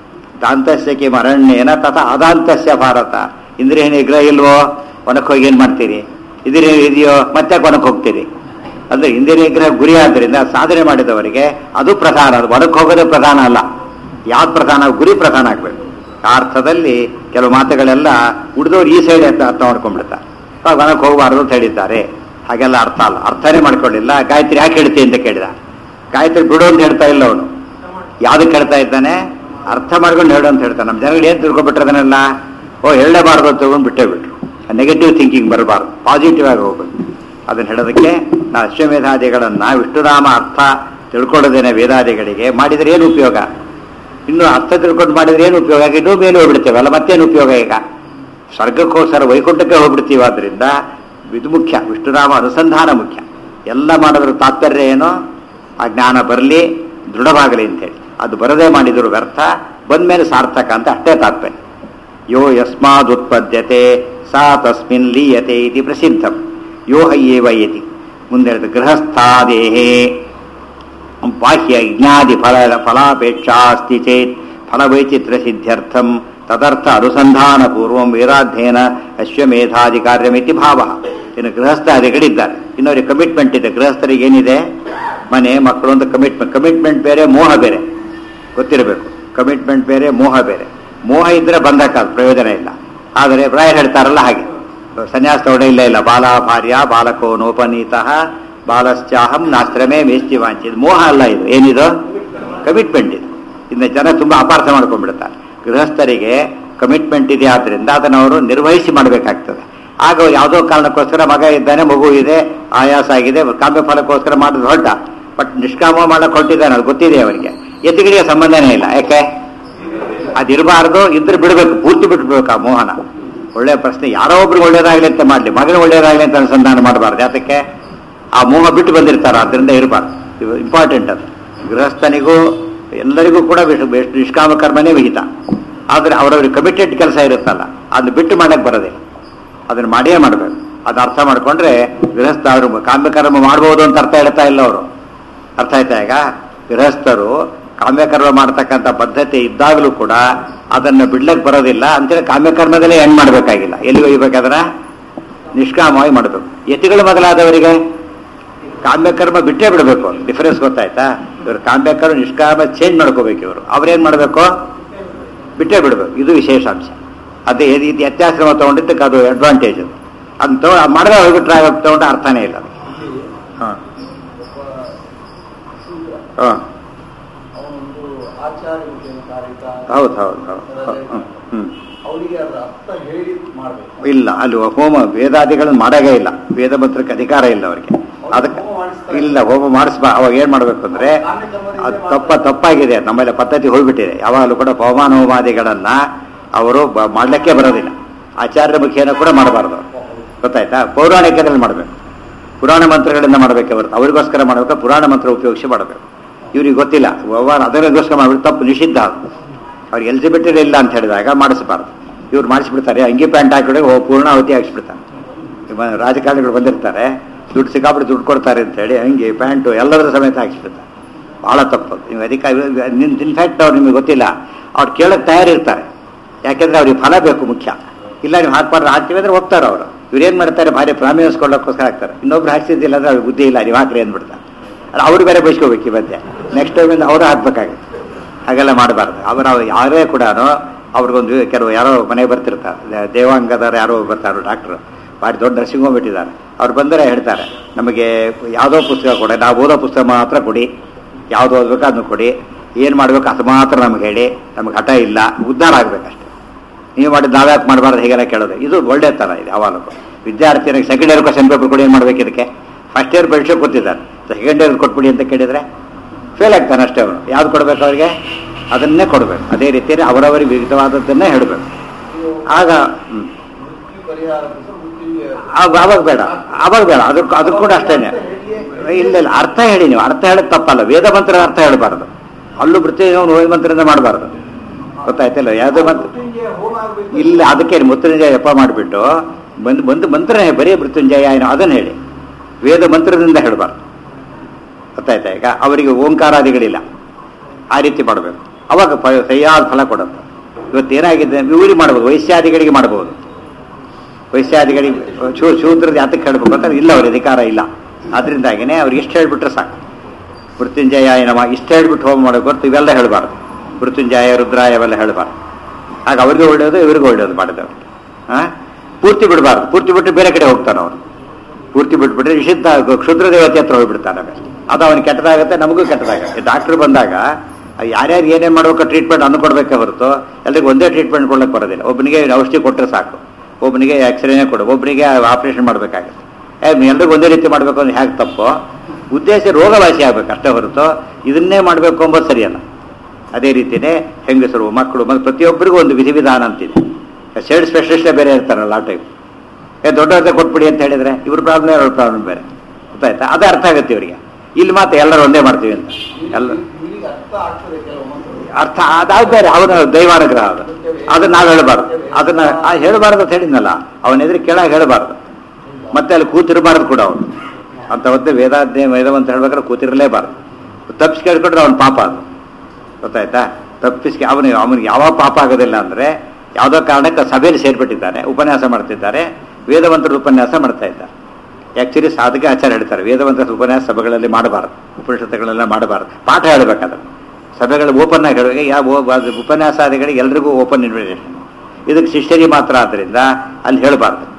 ದಾಂತಸ್ಯ ಕಿಂ ಅರಣ್ಯೇನ ತಥಾ ಅದಾಂತಸ್ಯ ಭಾರತ ಇಂದ್ರಿಯ ನಿಗ್ರಹ ಇಲ್ವೋ ಒನಕ್ಕೆ ಹೋಗಿ ಏನ್ ಮಾಡ್ತೀರಿ ಇಂದ್ರಿಯ ಇದೆಯೋ ಮತ್ತೆ ಕೊನಕ್ಕೆ ಹೋಗ್ತೀರಿ ಅಂದ್ರೆ ಇಂದ್ರಿಯ ನಿಗ್ರಹ ಗುರಿ ಆದ್ದರಿಂದ ಸಾಧನೆ ಮಾಡಿದವರಿಗೆ ಅದು ಪ್ರಧಾನ ಅದು ಒನಕ್ಕೆ ಹೋಗೋದೇ ಪ್ರಧಾನ ಅಲ್ಲ ಯಾವ್ದು ಪ್ರಧಾನ ಗುರಿ ಪ್ರಧಾನ ಆಗ್ಬೇಕು ಆ ಅರ್ಥದಲ್ಲಿ ಕೆಲವು ಮಾತುಗಳೆಲ್ಲ ಉಳಿದವ್ರು ಈ ಸೈಡ್ ಅಂತ ಅರ್ಥ ಮಾಡ್ಕೊಂಡ್ಬಿಡ್ತಾರೆ ಅವಾಗ ಒನಕ್ಕೆ ಹೋಗಬಾರದು ಅಂತ ಹೇಳಿದ್ದಾರೆ ಹಾಗೆಲ್ಲ ಅರ್ಥ ಅಲ್ಲ ಅರ್ಥನೇ ಮಾಡ್ಕೊಳ್ಳಿಲ್ಲ ಗಾಯತ್ರಿ ಯಾಕೆ ಹೇಳ್ತಿ ಅಂತ ಕೇಳಿದ ಗಾಯತ್ರಿ ಬಿಡು ಅಂತ ಹೇಳ್ತಾ ಇಲ್ಲ ಅವನು ಯಾವ್ದಕ್ಕೆ ಹೇಳ್ತಾ ಇದ್ದಾನೆ ಅರ್ಥ ಮಾಡ್ಕೊಂಡು ಹೇಳು ಅಂತ ಹೇಳ್ತಾನೆ ನಮ್ಮ ಜನಗಳು ಏನು ತಿಳ್ಕೊಬಿಟ್ರೆ ಅದನ್ನೆಲ್ಲ ಓ ಹೇಳಲೇಬಾರ್ದು ಅಂತ ತಗೊಂಡು ಬಿಟ್ಟೇ ಬಿಟ್ರು ನೆಗೆಟಿವ್ ಥಿಂಕಿಂಗ್ ಬರಬಾರ್ದು ಪಾಸಿಟಿವ್ ಆಗಿ ಹೋಗ್ಬೇಕು ಅದನ್ನ ಹೇಳೋದಕ್ಕೆ ನಾ ಅಶ್ವಮೇಧಾದಿಗಳನ್ನ ವಿಷ್ಣುನಾಮ ಅರ್ಥ ತಿಳ್ಕೊಳ್ಳೋದೇನೆ ವೇದಾದಿಗಳಿಗೆ ಮಾಡಿದ್ರೆ ಏನು ಉಪಯೋಗ ಇನ್ನು ಅರ್ಥ ತಿಳ್ಕೊಂಡು ಮಾಡಿದ್ರೆ ಏನು ಉಪಯೋಗ ಈಗ ಇನ್ನೂ ಮೇಲೆ ಹೋಗ್ಬಿಡ್ತೇವಲ್ಲ ಮತ್ತೇನು ಉಪಯೋಗ ಈಗ ಸ್ವರ್ಗಕ್ಕೋಸ್ಕರ ವೈಕುಂಠಕ್ಕೆ ಹೋಗ್ಬಿಡ್ತೀವಿ ಆದ್ರಿಂದ ಇದು ಮುಖ್ಯ ವಿಷ್ಣುನಾಮ ಅನುಸಂಧಾನ ಮುಖ್ಯ ಎಲ್ಲ ಮಾಡೋದ್ರ ತಾತ್ಪರ್ಯ ಏನು ಆ ಜ್ಞಾನ ಬರಲಿ ದೃಢವಾಗಲಿ ಅಂತೇಳಿ ಅದು ಬರದೇ ಮಾಡಿದ್ರು ವ್ಯರ್ಥ ಬಂದ್ಮೇಲೆ ಸಾರ್ಥಕ ಅಂತ ಅಷ್ಟೇ ತಾತ್ಪರ್ಯ ಯೋ ಯಸ್ಮಾದುತ್ಪದ್ಯತೆ ಸಾ ತಸ್ಮಿನ್ ಲೀಯತೆ ಇತಿ ಪ್ರಸಿದ್ಧಂ ಯೋ ಹಯ್ಯೇವ ಯತಿ ಮುಂದೆ ಹೇಳಿದ ಗೃಹಸ್ಥಾದೇಹೇ ಬಾಹ್ಯ ಯಜ್ಞಾದಿ ಫಲ ಫಲಾಪೇಕ್ಷಾ ಅಸ್ತಿ ಚೇತ್ ಫಲವೈಚಿತ್ರ ಸಿದ್ಧ್ಯರ್ಥಂ ತದರ್ಥ ಅನುಸಂಧಾನ ಪೂರ್ವಂ ವೇದಾಧ್ಯಯನ ಅಶ್ವಮೇಧಾದಿ ಕಾರ್ಯಮಿತಿ ಭಾವ ಇನ್ನು ಗೃಹಸ್ಥಾದಿಗಳಿದ್ದಾರೆ ಇನ್ನವರಿಗೆ ಕಮಿಟ್ಮೆಂಟ್ ಇದೆ ಗೃಹಸ್ಥರಿಗೆ ಏನಿದೆ ಮನೆ ಮಕ್ಕಳು ಅಂತ ಕಮಿಟ್ಮೆಂಟ್ ಕಮಿಟ್ಮೆಂಟ್ ಬೇರೆ ಮೋಹ ಬೇರೆ ಗೊತ್ತಿರಬೇಕು ಕಮಿಟ್ಮೆಂಟ್ ಬೇರೆ ಮೋಹ ಬೇರೆ ಮೋಹ ಇದ್ರೆ ಬಂಧಕ ಅದು ಪ್ರಯೋಜನ ಇಲ್ಲ ಆದರೆ ಪ್ರಾಯ ಹೇಳ್ತಾರಲ್ಲ ಹಾಗೆ ಸನ್ಯಾಸ ತಗೊಂಡೇ ಇಲ್ಲ ಇಲ್ಲ ಬಾಲ ಭಾರ್ಯ ಬಾಲಕೋ ನೋಪನೀತಃ ಬಾಲಶ್ಚಾಹಂ ನಾಸ್ತ್ರಮೇ ಮೇಸ್ತಿ ವಾಂಚಿ ಇದು ಮೋಹ ಅಲ್ಲ ಇದು ಏನಿದು ಕಮಿಟ್ಮೆಂಟ್ ಇದು ಇನ್ನು ಜನ ತುಂಬ ಅಪಾರ್ಥ ಮಾಡ್ಕೊಂಡ್ಬಿಡ್ತಾರೆ ಗೃಹಸ್ಥರಿಗೆ ಕಮಿಟ್ಮೆಂಟ್ ಇದೆ ಆದ್ರಿಂದ ಅದನ್ನು ಅವರು ನಿರ್ವಹಿಸಿ ಮಾಡಬೇಕಾಗ್ತದೆ ಆಗ ಅವ್ರು ಯಾವುದೋ ಕಾರಣಕ್ಕೋಸ್ಕರ ಮಗ ಇದ್ದಾನೆ ಮಗು ಇದೆ ಆಯಾಸ ಆಗಿದೆ ಕಾಮ್ಯ ಫಲಕ್ಕೋಸ್ಕರ ಮಾಡೋದು ಹೊರಟ ಬಟ್ ನಿಷ್ಕಾಮ ಮಾಡಕ್ಕೆ ಹೊರಟಿದ್ದಾನೆ ಅದು ಗೊತ್ತಿದೆ ಅವರಿಗೆ ಎತ್ತಿಗಳಿಗೆ ಸಂಬಂಧನೇ ಇಲ್ಲ ಯಾಕೆ ಅದಿರಬಾರ್ದು ಇದ್ರೆ ಬಿಡಬೇಕು ಪೂರ್ತಿ ಬಿಟ್ಬಿಡ್ಬೇಕು ಆ ಮೋಹನ ಒಳ್ಳೆಯ ಪ್ರಶ್ನೆ ಯಾರೋ ಒಬ್ರಿಗೆ ಒಳ್ಳೇದಾಗಲಿ ಅಂತ ಮಾಡಲಿ ಮಗನ ಒಳ್ಳೇದಾಗಲಿ ಅಂತ ಅನುಸಂಧಾನ ಮಾಡಬಾರ್ದು ಯಾತಕ್ಕೆ ಆ ಮೋಹ ಬಿಟ್ಟು ಬಂದಿರ್ತಾರೆ ಅದರಿಂದ ಇರಬಾರ್ದು ಇದು ಇಂಪಾರ್ಟೆಂಟ್ ಅದು ಗೃಹಸ್ಥನಿಗೂ ಎಲ್ಲರಿಗೂ ಕೂಡ ವಿಷ- ವಿಷ- ನಿಷ್ಕಾಮ ಕರ್ಮನೇ ವಿಹಿತ ಆದರೆ ಅವರವ್ರಿಗೆ ಕಮಿಟೆಡ್ ಕೆಲಸ ಇರುತ್ತಲ್ಲ ಅದನ್ನ ಬಿಟ್ಟು ಮಾಡಕ್ಕೆ ಬರೋದಿಲ್ಲ ಅದನ್ನ ಮಾಡಿಯೇ ಮಾಡಬೇಕು ಅದು ಅರ್ಥ ಮಾಡ್ಕೊಂಡ್ರೆ ಗೃಹಸ್ಥ ಅವರು ಕಾಮ್ಯಕರ್ಮ ಮಾಡ್ಬೋದು ಅಂತ ಅರ್ಥ ಹೇಳ್ತಾ ಇಲ್ಲ ಅವರು ಅರ್ಥ ಆಯ್ತಾ ಈಗ ಗೃಹಸ್ಥರು ಕಾಮ್ಯಕರ್ಮ ಮಾಡ್ತಕ್ಕಂಥ ಪದ್ಧತಿ ಇದ್ದಾಗಲೂ ಕೂಡ ಅದನ್ನು ಬಿಡ್ಲಕ್ಕೆ ಬರೋದಿಲ್ಲ ಅಂತೇಳಿ ಕಾಮ್ಯಕರ್ಮದಲ್ಲೇ ಹೆಣ್ ಮಾಡಬೇಕಾಗಿಲ್ಲ ಎಲ್ಲಿ ಒಯ್ಬೇಕಾದ್ರ ನಿಷ್ಕಾಮವಾಗಿ ಮಾಡಬೇಕು ಯತಿಗಳು ಮೊದಲಾದವರಿಗೆ ಕಾಮ್ಯಕರ್ಮ ಬಿಟ್ಟೇ ಬಿಡಬೇಕು ಡಿಫರೆನ್ಸ್ ಗೊತ್ತಾಯ್ತಾ ಇವರು ಕಾಮ್ಯಕರ್ಮ ನಿಷ್ಕಾಮ ಚೇಂಜ್ ಮಾಡ್ಕೋಬೇಕು ಇವರು ಅವ್ರೇನ್ ಮಾಡಬೇಕು ಬಿಟ್ಟೇ ಬಿಡಬೇಕು ಇದು ವಿಶೇಷಾಂಶ ಅದೇ ಈ ರೀತಿ ವ್ಯತ್ಯಾಶ್ರಮ ತಗೊಂಡಿದ್ದಕ್ಕೆ ಅದು ಅಡ್ವಾಂಟೇಜ್ ಅದನ್ನ ತಗೊಂಡು ಮಾಡಿದ್ರೆ ಹೋಗ್ಬಿಟ್ರೆ ತಗೊಂಡ್ರೆ ಅರ್ಥನೇ ಇಲ್ಲ ಹಾಂ ಹಾಂ ಅವನೊಂದು ಆಚಾರ್ಯ ಮುಖ್ಯಕಾರಿಕ ಹೌದು ಹೌದು ಹೌದು ಹೌದು ಹ್ಮ್, ಹ್ಮ್ ಅವನಿಗೆ ಅದರ ಅರ್ಥ ಹೇಳಿ ಮಾಡ್ಬೇಕು ಇಲ್ಲ ಅಲ್ಲಿ ಹೋಮ ವೇದಾದಿಗಳನ್ನು ಮಾಡಾಗೇ ಇಲ್ಲ ವೇದ ಮಂತ್ರಕ್ಕೆ ಅಧಿಕಾರ ಇಲ್ಲ ಅವರಿಗೆ ಅದಕ್ಕೆ ಹೋಮ ಮಾಡಿಸ್ತಾರೆ. ಇಲ್ಲ ಹೋಮ ಮಾಡಿಸ್ಬಾ ಅವಾಗ ಏನ್ ಮಾಡ್ಬೇಕು ಅಂದ್ರೆ ಅದು ತಪ್ಪ ತಪ್ಪಾಗಿದೆ ನಮ್ಮಲ್ಲಿ ಪದ್ಧತಿ ಹೋಗ್ಬಿಟ್ಟಿದೆ ಯಾವಾಗಲೂ ಕೂಡ ಪವಮಾನ ಹೋಮಾದಿಗಳನ್ನ ಅವರು ಬ- ಮಾಡ್ಲಿಕ್ಕೆ ಬರೋದಿಲ್ಲ ಆಚಾರ್ಯ ಮುಖೇನ ಕೂಡ ಮಾಡಬಾರ್ದು ಗೊತ್ತಾಯ್ತಾ ಪೌರಾಣಿಕದಲ್ಲಿ ಮಾಡಬೇಕು ಪುರಾಣ ಮಂತ್ರಗಳಿಂದ ಮಾಡಬೇಕೆ ಹೊರತು ಅವರಿಗೋಸ್ಕರ ಮಾಡಬೇಕು ಪುರಾಣ ಮಂತ್ರ ಉಪಯೋಗಿಸಿ ಮಾಡಬೇಕು ಇವ್ರಿಗೆ ಗೊತ್ತಿಲ್ಲ ವ್ಯವಹಾರ ಅದಕ್ಕೋಸ್ಕರ ಮಾಡ್ಬಿಟ್ಟು ತಪ್ಪು ನಿಷಿದ್ಧ ಅದು. ಅವ್ರಿಗೆ ಎಲಿಜಿಬಿಲಿಟಿ ಇಲ್ಲ ಅಂತ ಹೇಳಿದಾಗ ಮಾಡಿಸಬಾರ್ದು ಇವ್ರು ಮಾಡಿಸ್ಬಿಡ್ತಾರೆ ಅಂಗಿ ಪ್ಯಾಂಟ್ ಹಾಕಿದ್ರೆ ಓ ಪೂರ್ಣಾವತಿ ಹಾಕ್ಸ್ಬಿಡ್ತಾರೆ ಇವ ರಾಜಕಾರಣಿಗಳು ಬಂದಿರ್ತಾರೆ ದುಡ್ಡು ಸಿಕ್ಕಾಬಿಟ್ಟು ದುಡ್ಡು ಕೊಡ್ತಾರೆ ಅಂತ ಹೇಳಿ ಅಂಗಿ ಪ್ಯಾಂಟು ಎಲ್ಲದರ ಸಮೇತ ಹಾಕ್ಸ್ಬಿಡ್ತಾರೆ ಬಹಳ ತಪ್ಪು ನೀವು ಅದಕ್ಕೆ ನಿನ್ ಇನ್ಫ್ಯಾಕ್ಟ್ ಅವ್ರು ನಿಮಗೆ ಗೊತ್ತಿಲ್ಲ ಅವ್ರು ಕೇಳಕ್ಕೆ ತಯಾರಿರ್ತಾರೆ ಯಾಕೆಂದ್ರೆ ಅವ್ರಿಗೆ ಫಲ ಬೇಕು ಮುಖ್ಯ ಇಲ್ಲ ನೀವು ಹಾಕ್ಬಾರ್ದು ಹಾಕ್ತೀವಿ ಅಂದ್ರೆ ಹೋಗ್ತಾರೆ ಅವರು ಇವ್ರೇನ್ ಮಾಡ್ತಾರೆ ಭಾರಿ ಪ್ರಾಮಿಸ್ಕೊಳ್ಳೋಕ್ಕೋಸ್ಕರ ಹಾಕ್ತಾರೆ ಇನ್ನೊಬ್ರು ಹಾಕ್ಸಿದ್ದಿಲ್ಲ ಅಂದ್ರೆ ಅವ್ರಿಗೆ ಬುದ್ಧಿ ಇಲ್ಲ ನೀವು ಹಾಕ್ರಿ ಅಂದ್ಬಿಡ್ತಾರೆ ಅಲ್ಲ ಅವ್ರು ಬೇರೆ ಬೈಸ್ಕೋಬೇಕು ಈ ಮಧ್ಯೆ ನೆಕ್ಸ್ಟ್ ಟೈಮಿಂದ ಅವರು ಹಾಕ್ಬೇಕಾಗುತ್ತೆ ಹಾಗೆಲ್ಲ ಮಾಡಬಾರ್ದು ಅವರ ಯಾರೇ ಕೂಡ ಅವ್ರಿಗೊಂದು ಕೆಲವು ಯಾರೋ ಮನೆಗೆ ಬರ್ತಿರ್ತಾರೆ ದೇ- ದೇವಾಂಗದವ್ರು ಯಾರೋ ಬರ್ತಾರೆ ಡಾಕ್ಟ್ರು ಭಾರಿ ದೊಡ್ಡ ನರ್ಸಿಂಗ್ ಹೋಮ್ ಇಟ್ಟಿದ್ದಾರೆ ಅವ್ರು ಬಂದರೆ ಹೇಳ್ತಾರೆ ನಮಗೆ ಯಾವುದೋ ಪುಸ್ತಕ ಕೊಡಿ ನಾವು ಓದೋ ಪುಸ್ತಕ ಮಾತ್ರ ಕೊಡಿ ಯಾವ್ದು ಓದ್ಬೇಕು ಅದನ್ನು ಕೊಡಿ ಏನು ಮಾಡ್ಬೇಕು ಅದು ಮಾತ್ರ ನಮ್ಗೆ ಹೇಳಿ ನಮ್ಗೆ ಹಠ ಇಲ್ಲ ಉದ್ಧಾರ ಆಗ್ಬೇಕಷ್ಟೆ ನೀವು ಮಾಡಿದ್ದು ನಾವ್ಯಾಕೆ ಮಾಡಬಾರ್ದು ಹೇಗೆಲ್ಲ ಕೇಳೋದು ಇದು ಒಳ್ಳೆ ಥರ ಇದೆ ಯಾವಾಗಲೂ ವಿದ್ಯಾರ್ಥಿನಿಗೆ ಸೆಕೆಂಡ್ ಇಯರ್ ಕ್ವಶನ್ ಪೇಪರ್ ಕೊಡಿ ಏನು ಮಾಡ್ಬೇಕು ಇದಕ್ಕೆ ಫಸ್ಟ್ ಇಯರ್ ಪರೀಕ್ಷೆ ಕೊಟ್ಟಿದ್ದಾರೆ ಸೆಕೆಂಡ್ ಇಯರ್ ಕೊಟ್ಬಿಡಿ ಅಂತ ಕೇಳಿದರೆ ಫೇಲ್ ಆಗ್ತಾನೆ ಅಷ್ಟೇ ಅವನು ಯಾವ್ದು ಕೊಡಬೇಕು ಅವರಿಗೆ ಅದನ್ನೇ ಕೊಡಬೇಕು ಅದೇ ರೀತಿಯಲ್ಲಿ ಅವರವರಿಗೆ ವಿಹಿತವಾದದ್ದನ್ನೇ ಹೇಳಬೇಕು ಆಗ ಹ್ಮ್. ಮೃತ್ಯು ಪರಿಹಾರ ಪುಸ್ತಕ ಮೃತ್ಯುವಿಗೆ ಆಗ- ಅವಾಗ ಬೇಡ ಅವಾಗ ಬೇಡ ಅದಕ್ಕೆ ಅದಕ್ಕೆ ಕೂಡ ಅಷ್ಟೇನೆ ಇಲ್ಲ ಇಲ್ಲ ಅರ್ಥ ಹೇಳಿ ನೀವು ಅರ್ಥ ಹೇಳೋದು ತಪ್ಪಲ್ಲ ವೇದ ಮಂತ್ರ ಅರ್ಥ ಹೇಳಬಾರ್ದು ಅಲ್ಲೂ ಮೃತ್ಯುಂಜಯ ವೇದ ಮಂತ್ರದಿಂದ ಮಾಡಬಾರ್ದು ಗೊತ್ತಾಯ್ತಲ್ಲ ಯಾವುದೋ ಮಂತ್ರ ಮೃತ್ಯುಂಜಯ ಹೋಮ ಆಗ್ಬೇಕು ಇಲ್ಲ ಅದಕ್ಕೆ ಮೃತ್ಯುಂಜಯ ಜಪ ಮಾಡಿಬಿಟ್ಟು ಬಂದು ಬಂದು ಮಂತ್ರನೇ ಬರೀ ಮೃತ್ಯುಂಜಯ ಏನೋ ಅದನ್ನು ಹೇಳಿ ವೇದ ಮಂತ್ರದಿಂದ ಹೇಳಬಾರ್ದು ಗೊತ್ತಾಯ್ತಾ ಈಗ ಅವರಿಗೆ ಓಂಕಾರಾದಿಗಳಿಲ್ಲ ಆ ರೀತಿ ಮಾಡಬೇಕು ಅವಾಗ ಪ- ಸರಿಯಾದ ಫಲ ಕೊಡುತ್ತೆ ಇವತ್ತೇನಾಗಿದೆ ಇವ್ರಿಗೆ ಮಾಡ್ಬೋದು ವೈಶ್ಯಾದಿಗಳಿಗೆ ಮಾಡ್ಬೋದು ವೈಶ್ಯಾದಿಗಳಿಗೆ ಶೂ ಶೂದ್ರದ ಯಾತಕ್ಕೆ ಹೇಳ್ಬೇಕು ಅಂತ ಇಲ್ಲ ಅವ್ರ ಅಧಿಕಾರ ಇಲ್ಲ ಅದರಿಂದಾಗಿನೇ ಅವ್ರಿಗೆ ಇಷ್ಟು ಹೇಳ್ಬಿಟ್ರೆ ಸಾಕು ಮೃತ್ಯುಂಜಯ ನಮ ಇಷ್ಟು ಹೇಳ್ಬಿಟ್ಟು ಹೋಮ ಮಾಡಬೇಕು ಹೊರತು ಇವೆಲ್ಲ ಹೇಳಬಾರ್ದು ಮೃತ್ಯುಂಜಯ ರುದ್ರಾಯ ಅವೆಲ್ಲ ಹೇಳಬಾರ್ದು ಆಗ ಅವ್ರಿಗೆ ಒಳ್ಳೆಯದು ಇವ್ರಿಗೂ ಒಳ್ಳೆಯದು ಮಾಡಿದವರು ಹಾಂ ಪೂರ್ತಿ ಬಿಡಬಾರ್ದು ಪೂರ್ತಿ ಬಿಟ್ಟು ಬೇರೆ ಕಡೆ ಹೋಗ್ತಾನೆ ಅವನು ಪೂರ್ತಿ ಬಿಟ್ಬಿಟ್ರೆ ನಿಷಿದ್ಧ ಕ್ಷುದ್ರ ದೇವತೆ ಹತ್ರ ಹೋಗ್ಬಿಡ್ತಾನೆ ಆಮೇಲೆ ಅದು ಅವನಿಗೆ ಕೆಟ್ಟದಾಗುತ್ತೆ ನಮಗೂ ಕೆಟ್ಟದಾಗುತ್ತೆ ಡಾಕ್ಟರ್ ಬಂದಾಗ ಯಾರ್ಯಾರು ಏನೇನು ಮಾಡ್ಬೇಕು ಟ್ರೀಟ್ಮೆಂಟ್ ಅನ್ನು ಕೊಡಬೇಕೆ ಹೊರತು ಎಲ್ರಿಗೂ ಒಂದೇ ಟ್ರೀಟ್ಮೆಂಟ್ ಕೊಡ್ಲಿಕ್ಕೆ ಬರೋದಿಲ್ಲ ಒಬ್ಬನಿಗೆ ಔಷಧಿ ಕೊಟ್ಟರೆ ಸಾಕು ಒಬ್ಬನಿಗೆ ಎಕ್ಸ್ರೇನೇ ಕೊಡು ಒಬ್ಬನಿಗೆ ಆಪರೇಷನ್ ಮಾಡಬೇಕಾಗುತ್ತೆ ಎಲ್ರಿಗೂ ಒಂದೇ ರೀತಿ ಮಾಡಬೇಕು ಅಂದ್ರೆ ಹೇಗೆ ತಪ್ಪು ಉದ್ದೇಶ ರೋಗವಾಸಿ ಆಗ್ಬೇಕು ಅಷ್ಟೇ ಹೊರತು ಇದನ್ನೇ ಮಾಡಬೇಕು ಎಂಬುದು ಸರಿಯಲ್ಲ ಅದೇ ರೀತಿಯೇ ಹೆಂಗಸರು ಮಕ್ಕಳು ಮತ್ತು ಪ್ರತಿಯೊಬ್ಬರಿಗೂ ಒಂದು ವಿಧಿವಿಧಾನ ಅಂತಿದೆ ಶೇಡ್ ಸ್ಪೆಷಲಿಸ್ಟೇ ಬೇರೆ ಇರ್ತಾರಲ್ಲ ಆ ಟೈಪ್ ಏ ದೊಡ್ಡವ್ರದ್ದೇ ಕೊಟ್ಬಿಡಿ ಅಂತ ಹೇಳಿದ್ರೆ ಇವ್ರ ಪ್ರಾಬ್ಲಮ್ ಅವ್ರ ಪ್ರಾಬ್ಲಮ್ ಬೇರೆ ಗೊತ್ತಾಯ್ತಾ ಅದೇ ಅರ್ಥ ಆಗುತ್ತೆ ಇವರಿಗೆ ಇಲ್ಲಿ ಮಾತ್ರ ಎಲ್ಲರೂ ಒಂದೇ ಮಾಡ್ತೀವಿ ಅಂತ ಎಲ್ಲ ಇಲ್ಲಿಗೆ ಅರ್ಥ ಆಗ್ತದೆ ಕೆಲವು ಮಂತ್ರಗಳು ಅರ್ಥ ಅದಾದ ಬೇರೆ ಅವನ ದೈವಾನುಗ್ರಹ ಅದು ಅದನ್ನ ನಾವು ಹೇಳಬಾರ್ದು ಅದನ್ನ ಆ ಹೇಳಬಾರ್ದು ಅಂತ ಹೇಳಿದ್ನಲ್ಲ ಅವನ ಎದುರು ಕೆಳಗೆ ಹೇಳಬಾರ್ದು ಮತ್ತೆ ಅಲ್ಲಿ ಕೂತಿರಬಾರ್ದು ಕೂಡ ಅವನು ಅಂತ ಹೊತ್ತೆ ವೇದಾಧ್ಯ ವೇದವಂತ ಹೇಳ್ಬೇಕಾದ್ರೆ ಕೂತಿರಲೇಬಾರ್ದು ತಪ್ಪಿಸಿ ಕೇಳ್ಕೊಂಡ್ರೆ ಅವನ ಪಾಪ ಅದು ಗೊತ್ತಾಯ್ತಾ ತಪ್ಪಿಸಿ ಅವನಿಗೆ ಅವನಿಗೆ ಯಾವ ಪಾಪ ಆಗೋದಿಲ್ಲ ಅಂದ್ರೆ ಯಾವುದೋ ಕಾರಣಕ್ಕೆ ಸಭೆಯಲ್ಲಿ ಸೇರ್ಬಿಟ್ಟಿದ್ದಾನೆ ಉಪನ್ಯಾಸ ಮಾಡ್ತಿದ್ದಾರೆ ವೇದವಂತರ ಉಪನ್ಯಾಸ ಮಾಡ್ತಾ ಇದ್ದಾರೆ ಆ್ಯಕ್ಚುಲಿ ಸಾಧಕ ಆಚಾರ ಹೇಳ್ತಾರೆ ವೇದವಂತರ ಉಪನ್ಯಾಸ ಸಭೆಗಳಲ್ಲಿ ಮಾಡಬಾರ್ದು ಉಪನಿಷತ್ತುಗಳೆಲ್ಲ ಮಾಡಬಾರ್ದು ಪಾಠ ಹೇಳಬೇಕಾದ್ರೆ ಸಭೆಗಳು ಓಪನ್ ಆಗಿ ಹೇಳುವಾಗ ಯಾವ ಅದು ಉಪನ್ಯಾಸಾದಿಗಳಿಗೆ ಎಲ್ರಿಗೂ ಓಪನ್ ಇನ್ವಿಟೇಷನ್ ಇದಕ್ಕೆ ಶಿಷ್ಯರಿಗೆ ಮಾತ್ರ ಆದ್ದರಿಂದ ಅಲ್ಲಿ ಹೇಳಬಾರ್ದು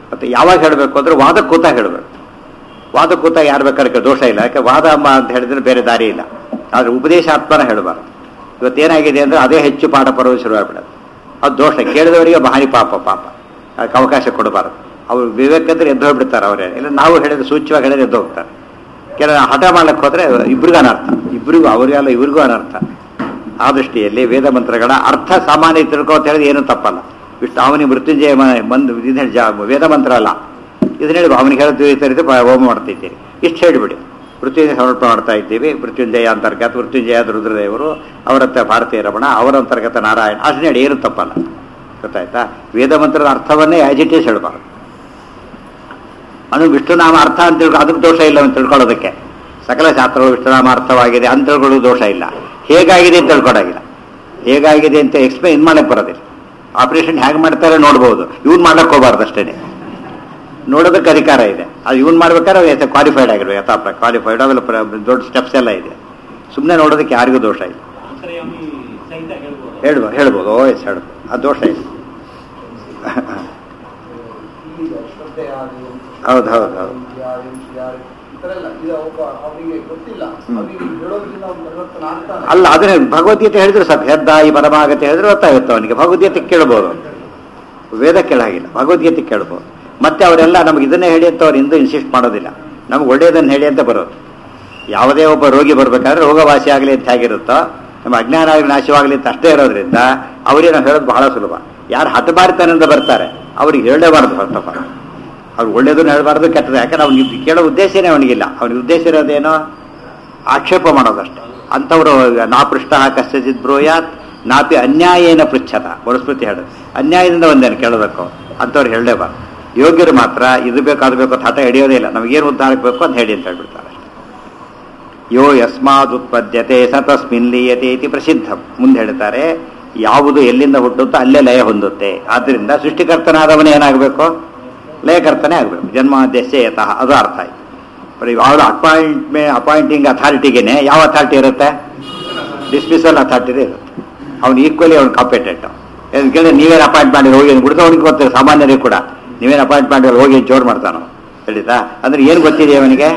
ಮತ್ತು ಯಾವಾಗ ಹೇಳಬೇಕು ಅಂದರೆ ವಾದ ಕೂತಾಗ ಹೇಳಬೇಕು ವಾದ ಕೂತಾಗ ಯಾರು ಬೇಕಾದ್ರೆ ದೋಷ ಇಲ್ಲ ಯಾಕೆ ವಾದ ಅಮ್ಮ ಅಂತ ಹೇಳಿದ್ರೆ ಬೇರೆ ದಾರಿ ಇಲ್ಲ ಆದರೆ ಉಪದೇಶಾತ್ಮನ ಹೇಳಬಾರ್ದು ಇವತ್ತೇನಾಗಿದೆ ಅಂದರೆ ಅದೇ ಹೆಚ್ಚು ಪಾಠ ಪರವು ಶುರುವಾಗ್ಬಿಡುತ್ತೆ ಅದು ದೋಷ ಕೇಳಿದವರಿಗೆ ಭಾರಿ ಪಾಪ ಪಾಪ ಅದಕ್ಕೆ ಅವಕಾಶ ಕೊಡಬಾರದು ಅವ್ರು ವಿವೇಕಂದ್ರೆ ಎದ್ದು ಹೋಗ್ಬಿಡ್ತಾರೆ ಅವರೇ ಇಲ್ಲ ನಾವು ಹೇಳಿದ್ರೆ ಸೂಚ್ಯವಾಗಿ ಹೇಳಿದ್ರೆ ಎದ್ದು ಹೋಗ್ತಾರೆ ಕೆಲ ಹಠ ಮಾಡ್ಲಿಕ್ಕೆ ಹೋದ್ರೆ ಇಬ್ರಿಗೂ ಅನರ್ಥ ಇಬ್ರಿಗೂ ಅವರಿಗೆಲ್ಲ ಇವ್ರಿಗೂ ಅನರ್ಥ ಆ ದೃಷ್ಟಿಯಲ್ಲಿ ವೇದ ಮಂತ್ರಗಳ ಅರ್ಥ ಸಾಮಾನ್ಯ ತಿಳ್ಕೋ ಅಂತ ಹೇಳಿದ್ರೆ ಏನೂ ತಪ್ಪಲ್ಲ ಇಷ್ಟು ಅವನಿಗೆ ಮೃತ್ಯುಂಜಯ ಮ- ಮಂದ್ ಇದು ಹೇಳಿ ಜಾ ವೇದ ಮಂತ್ರ ಅಲ್ಲ ಇದನ್ನ ಹೇಳಿ ಅವನಿಗೆ ಹೇಳ್ತೀವಿ ಈ ರೀತಿ ಪ- ಹೋಮ ಮಾಡ್ತಿದ್ದೀರಿ ಇಷ್ಟು ಹೇಳಿಬಿಡಿ ಮೃತ್ಯುಂಜಯ ಸಮರ್ಪಣೆ ಮಾಡ್ತಾ ಇದ್ದೀವಿ ಮೃತ್ಯುಂಜಯ ಅಂತರ್ಗತ ಮೃತ್ಯುಂಜಯ ರುದ್ರದೇವರು ಅವರತ್ತ ಭಾರತೀಯ ರಮಣ ಅವರ ಅಂತರ್ಗತ ನಾರಾಯಣ ಅಷ್ಟೇ ಹೇಳಿ ಏನು ತಪ್ಪಲ್ಲ ಗೊತ್ತಾಯ್ತಾ ವೇದ ಮಂತ್ರದ ಅರ್ಥವನ್ನೇ ಆಜಿಟೇಸ್ ಹೇಳಬಾರ್ದು ಅದು ವಿಷ್ಣುನಾಮ ಅರ್ಥ ಅಂತ ತಿಳ್ಕೊ ಅದಕ್ಕೆ ದೋಷ ಇಲ್ಲ ಅಂತ ತಿಳ್ಕೊಳ್ಳೋದಕ್ಕೆ ಸಕಲ ಶಾಸ್ತ್ರಗಳು ವಿಷ್ಣುನಾಮ ಅರ್ಥವಾಗಿದೆ ಅಂತ ತಿಳ್ಕೊಳ್ಳೋದು ದೋಷ ಇಲ್ಲ ಹೇಗಾಗಿದೆ ಅಂತ ತಿಳ್ಕೊಳಾಗಿಲ್ಲ ಹೇಗಾಗಿದೆ ಅಂತ ಎಕ್ಸ್ಪ್ಲೇನ್ ಇದು ಮಾಡಕ್ಕೆ ಬರೋದಿಲ್ಲ ಆಪರೇಷನ್ ಹೇಗೆ ಮಾಡ್ತಾರೆ ನೋಡ್ಬೋದು ಇವ್ನು ಮಾಡಕ್ಕೆ ಹೋಗ್ಬಾರ್ದು ಅಷ್ಟೇ ನೋಡೋದಕ್ಕೆ ಅಧಿಕಾರ ಇದೆ ಅದು ಇವ್ನು ಮಾಡ್ಬೇಕಾದ್ರೆ ಕ್ವಾಲಿಫೈಡ್ ಆಗಿರ್ಬೇಕು ಯಥಾಪ್ರ ಕ್ವಾಲಿಫೈಡ್ ಅವೆಲ್ಲ ಪ್ರ- ದೊಡ್ಡ ಸ್ಟೆಪ್ಸ್ ಎಲ್ಲ ಇದೆ ಸುಮ್ಮನೆ ನೋಡೋದಕ್ಕೆ ಯಾರಿಗೂ ದೋಷ ಇಲ್ಲ ಅಂತರ್ಯಾಮಿ ಸಹಿತ ಹೇಳ್ಬೋದು ಹೇಳ್ಬೋದು ಹೇಳ್ಬೋದು ಓ ಎಸ್ ಹೇಳ್ಬೋದು ಅದು ದೋಷ ಇಲ್ಲ ಈಗ ಶ್ರದ್ಧೆ ಆಗಲಿ ಹೌದು, ಹೌದು, ಹೌದು. ಈ ಥರ ಎಲ್ಲ ಇದು ಒಬ್ಬ ಅವನಿಗೆ ಗೊತ್ತಿಲ್ಲ ಹ್ಮ್. ಅವನಿಗೆ ಹೇಳೋದ್ರಿಂದ ಅವ್ನು ಪರಿವರ್ತನೆ ಆಗ್ತಾನೆ ಅಲ್ಲ ಅದನ್ನೇ ಭಗವದ್ಗೀತೆ ಹೇಳಿದ್ರೆ ಸ್ವಲ್ಪ ಹೆದ್ದ ಈ ಪರಮಾಗತೆ ಹೇಳಿದ್ರೆ ಗೊತ್ತಾಗುತ್ತೆ ಅವನಿಗೆ ಭಗವದ್ಗೀತೆ ಕೇಳ್ಬೋದು ವೇದ ಕೇಳಾಗಿಲ್ಲ ಭಗವದ್ಗೀತೆ ಕೇಳ್ಬೋದು ಮತ್ತೆ ಅವರೆಲ್ಲ ನಮ್ಗೆ ಇದನ್ನೇ ಹೇಳಿ ಅಂತ ಅವ್ರು ಹಿಂದೂ ಇನ್ಸಿಸ್ಟ್ ಮಾಡೋದಿಲ್ಲ ನಮ್ಗೆ ಒಳ್ಳೆಯದನ್ನು ಹೇಳಿ ಅಂತ ಬರೋದು ಯಾವುದೇ ಒಬ್ಬ ರೋಗಿ ಬರಬೇಕಾದ್ರೆ ರೋಗವಾಸಿ ಆಗಲಿ ಅಂತ ಹೇಗಿರುತ್ತೋ ನಮ್ಮ ಅಜ್ಞಾನ ಆಗಲಿ ನಾಶವಾಗಲಿ ಅಂತ ಅಷ್ಟೇ ಇರೋದ್ರಿಂದ ಅವರಿಗೆ ನಾವು ಹೇಳೋದು ಬಹಳ ಸುಲಭ ಯಾರು ಹಠಮಾರಿತನದಿಂದ ಬರ್ತಾರೆ ಅವ್ರಿಗೆ ಹೇಳಲೇಬಾರ್ದು ಫಸ್ಟ್ ಆಫ್ ಆಲ್ ಅವ್ರು ಒಳ್ಳೇದನ್ನು ಹೇಳಬಾರ್ದು ಕೆಟ್ಟದ್ದು ಯಾಕಂದ್ರೆ ಅವ್ನಿಗೆ ಕೇಳೋ ಉದ್ದೇಶನೇ ಅವನಿಗಿಲ್ಲ ಅವನಿಗೆ ಉದ್ದೇಶ ಇರೋದೇನೋ ಆಕ್ಷೇಪ ಮಾಡೋದಷ್ಟೇ ಅಂಥವ್ರು ನಾ ಪೃಷ್ಠ ಕಸ್ಯಚಿತ್ ಬ್ರೂಯಾತ್ ನಾಪಿ ಅನ್ಯಾಯೇನ ಪೃಚ್ಛತ ಮರುಸ್ಮೃತಿ ಹೇಳು ಅನ್ಯಾಯದಿಂದ ಒಂದೇನು ಕೇಳಬೇಕು ಅಂಥವ್ರು ಹೇಳಲೇಬಾರ್ದು ಯೋಗ್ಯರು ಮಾತ್ರ ಇದು ಬೇಕು ಅದು ಬೇಕು ಅಂತ ಹಠ ಹಿಡಿಯೋದೇ ಇಲ್ಲ ನಮಗೇನು ಉದ್ಧಾರಕ್ಕೆ ಬೇಕು ಅಂತ ಹೇಳಿ ಅಂತ ಹೇಳ್ಬಿಡ್ತಾರೆ ಅಷ್ಟೇ ಯೋ ಯಸ್ಮಾದ್ ಉತ್ಪದ್ಯತೆ ಸ ತಸ್ಮಿನ್ ಲೀಯತೆ ಇತಿ ಪ್ರಸಿದ್ಧ ಮುಂದೆ ಹೇಳ್ತಾರೆ ಯಾವುದು ಎಲ್ಲಿಂದ ಹುಟ್ಟುತ್ತೋ ಅಲ್ಲೇ ಲಯ ಹೊಂದುತ್ತೆ ಆದ್ದರಿಂದ ಸೃಷ್ಟಿಕರ್ತನಾದವನೇ ಏನಾಗಬೇಕು ಲಯಕರ್ತನೇ ಆಗಬೇಕು ಜನ್ಮಾದ್ಯಸ್ಯ ಯತಃ ಅದು ಅರ್ಥ ಆಯ್ತು ಬರೀ ಯಾವುದು ಅಪಾಯಿಂಟ್ಮೆ ಅಪಾಯಿಂಟಿಂಗ್ ಅಥಾರಿಟಿಗೇನೆ ಯಾವ ಅಥಾರಿಟಿ ಇರುತ್ತೆ ಡಿಸ್ಮಿಸಲ್ ಅಥಾರಿಟಿ ಇರುತ್ತೆ ಅವ್ನು ಈಕ್ವಲಿ ಅವ್ನು ಕಾಂಪಿಟೆಂಟ್ ಕೇಳಿ ನೀವೇನು ಅಪಾಯಿಂಟ್ ಮಾಡಿ ಹೋಗಿ ಬಿಡಿದವನಿಗೆ ಗೊತ್ತಿಲ್ಲ ಸಾಮಾನ್ಯರಿಗೆ ಕೂಡ ನೀವೇನು ಅಪಾಯಿಂಟ್ ಮಾಡಿ ಹೋಗಿ ಜೋರು ಮಾಡ್ತಾನೋ ಹೇಳಿತಾ ಅಂದ್ರೆ ಏನು ಗೊತ್ತಿದೆ ಅವನಿಗೆ